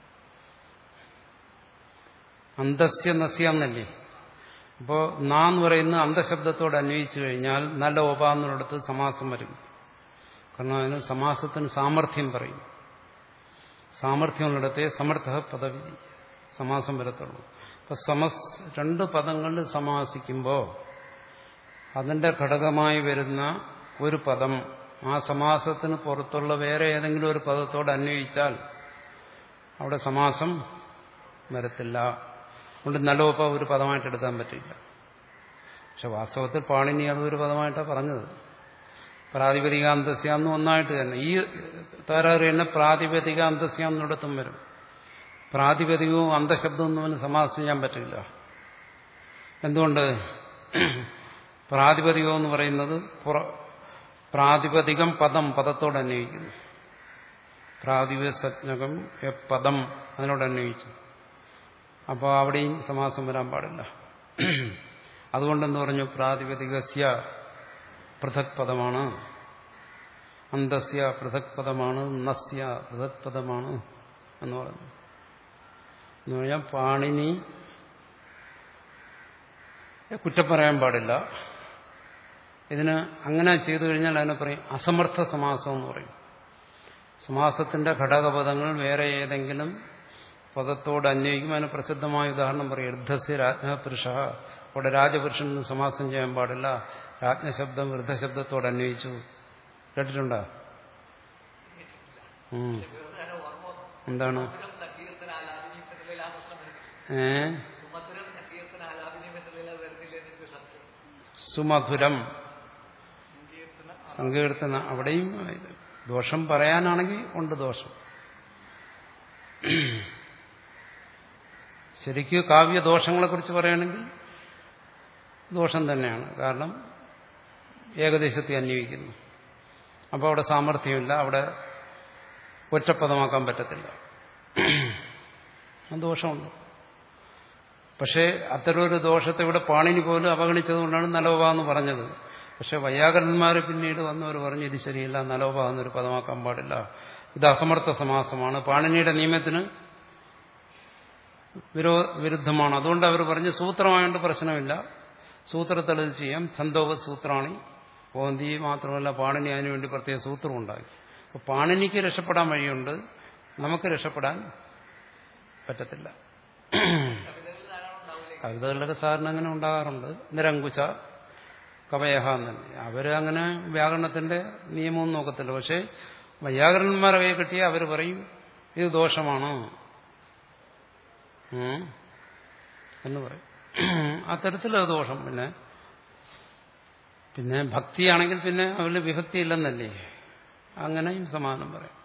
അന്തസ്യ നസ്യ എന്നല്ലേ അപ്പോൾ നാ എന്ന് പറയുന്ന അന്തശബ്ദത്തോട് അന്വയിച്ചു കഴിഞ്ഞാൽ നല്ല ഓപ എന്നിടത്ത് സമാസം വരും കാരണം അതിന് സമാസത്തിന് സാമർഥ്യം പറയും സാമർഥ്യമുള്ളിടത്തെ സമർത്ഥ പദവി സമാസം വരത്തുള്ളൂ അപ്പൊ സമസ് രണ്ട് പദങ്ങളിൽ സമാസിക്കുമ്പോൾ അതിന്റെ ഘടകമായി വരുന്ന ഒരു പദം ആ സമാസത്തിന് പുറത്തുള്ള വേറെ ഏതെങ്കിലും ഒരു പദത്തോട് അന്വയിച്ചാൽ അവിടെ സമാസം വരത്തില്ല അതുകൊണ്ട് നലോപ ഒരു പദമായിട്ട് എടുക്കാൻ പറ്റില്ല പക്ഷെ വാസ്തവത്തിൽ പാണിനി അതൊരു പദമായിട്ടാണ് പറഞ്ഞത് പ്രാതിപതികാന്തസ്യ എന്ന് ഒന്നായിട്ട് തന്നെ ഈ തകരാറ് തന്നെ പ്രാതിപതികാന്തസ്യ എന്നിടത്തും വരും പ്രാതിപതികവും അന്തശബ്ദവും തമ്മിൽ സമാസിക്കാൻ പറ്റില്ല എന്തുകൊണ്ട് പ്രാതിപതികം എന്ന് പറയുന്നത് പുറ പ്രാതിപതികം പദം പദത്തോട് അന്വയിക്കുന്നു പ്രാതിപസജ്ഞകം പദം അതിനോട് അന്വയിച്ചു അപ്പോൾ അവിടെയും സമാസം വരാൻ പാടില്ല അതുകൊണ്ടെന്ന് പറഞ്ഞു പ്രാതിപതികസ്യ പൃഥക് പദമാണ് അന്തസ്യ പൃഥക് പദമാണ് നസ്യ പൃഥക് പദമാണ് എന്ന് പറഞ്ഞു എന്ന് പറഞ്ഞാൽ പാണിനി കുറ്റം പറയാൻ പാടില്ല ഇതിന് അങ്ങനെ ചെയ്തു കഴിഞ്ഞാൽ അതിനെ പറയും അസമർത്ഥ സമാസം എന്ന് പറയും സമാസത്തിന്റെ ഘടകപദങ്ങൾ വേറെ ഏതെങ്കിലും പദത്തോട് അന്വയിക്കും അതിന് പ്രസിദ്ധമായ ഉദാഹരണം പറയും ഋദ്ധസ്യ രാജ്ഞപുരുഷ അവിടെ രാജപുരുഷൻ എന്ന് സമാസം ചെയ്യാൻ പാടില്ല രാജ്ഞശബ്ദം വൃദ്ധശബ്ദത്തോട് അന്വയിച്ചു കേട്ടിട്ടുണ്ടോ ഉം. എന്താണ് സുമധുരം സങ്കീർത്തന ആലാപിനിയും എന്നതിൽ ആ പ്രശ്നം വരുന്നില്ല ഏ സുമധുരം സങ്കീർത്തന ആലാപിനിയും എന്നതിൽ അത് വരുന്നില്ല എന്ന് എനിക്ക് സംശയം സുമധുരം സങ്കീർത്തന സങ്കീർത്തന അവിടെയും ഇത് ദോഷം പറയാനാണെങ്കിൽ ഉണ്ട് ദോഷം ശരിക്കും കാവ്യദോഷങ്ങളെക്കുറിച്ച് പറയുകയാണെങ്കിൽ ദോഷം തന്നെയാണ് കാരണം ഏകദേശത്തിൽ അന്വയിക്കുന്നു അപ്പോൾ അവിടെ സാമർഥ്യമില്ല അവിടെ ഒറ്റപ്പദമാക്കാൻ പറ്റത്തില്ല ആ ദോഷമുണ്ട് പക്ഷേ അത്തരമൊരു ദോഷത്തെ ഇവിടെ പാണിനി പോലും അവഗണിച്ചതുകൊണ്ടാണ് നലോപ എന്ന് പറഞ്ഞത് പക്ഷെ വൈയാകരന്മാർ പിന്നീട് വന്നവർ പറഞ്ഞു ഇത് ശരിയില്ല നലോപ എന്നൊരു പദമാക്കാൻ പാടില്ല ഇത് അസമർത്ഥ സമാസമാണ് പാണിനിയുടെ നിയമത്തിന് വിരോ വിരുദ്ധമാണ് അതുകൊണ്ട് അവർ പറഞ്ഞു സൂത്രമായതുകൊണ്ട് പ്രശ്നമില്ല സൂത്രത്തിൽ ഇത് ചെയ്യാം ഛന്തോപ സൂത്രാണി പോന്തി മാത്രമല്ല പാണിനി അതിനുവേണ്ടി പ്രത്യേക സൂത്രം ഉണ്ടാക്കി അപ്പോൾ പാണിനിക്ക് രക്ഷപ്പെടാൻ വഴിയുണ്ട് നമുക്ക് രക്ഷപ്പെടാൻ പറ്റത്തില്ല കവിതകളിൽ ധാരാളം ഉണ്ടാവില്ലേ കവിതകളിലൊക്കെ സാറിന് അങ്ങനെ ഉണ്ടാകാറുണ്ട് നിരങ്കുശ കവയഹ എന്നല്ലേ അവര് അങ്ങനെ വ്യാകരണത്തിന്റെ നിയമവും നോക്കത്തില്ല പക്ഷെ വൈയാകരണന്മാരെ കൈ കിട്ടിയ അവർ പറയും ഇത് ദോഷമാണ് ഉം, എന്ന് പറയും അത്തരത്തിലത് ദോഷം പിന്നെ പിന്നെ ഭക്തിയാണെങ്കിൽ പിന്നെ അവരിൽ വിഭക്തി ഇല്ലെന്നല്ലേ അങ്ങനെയും സമാനം പറയും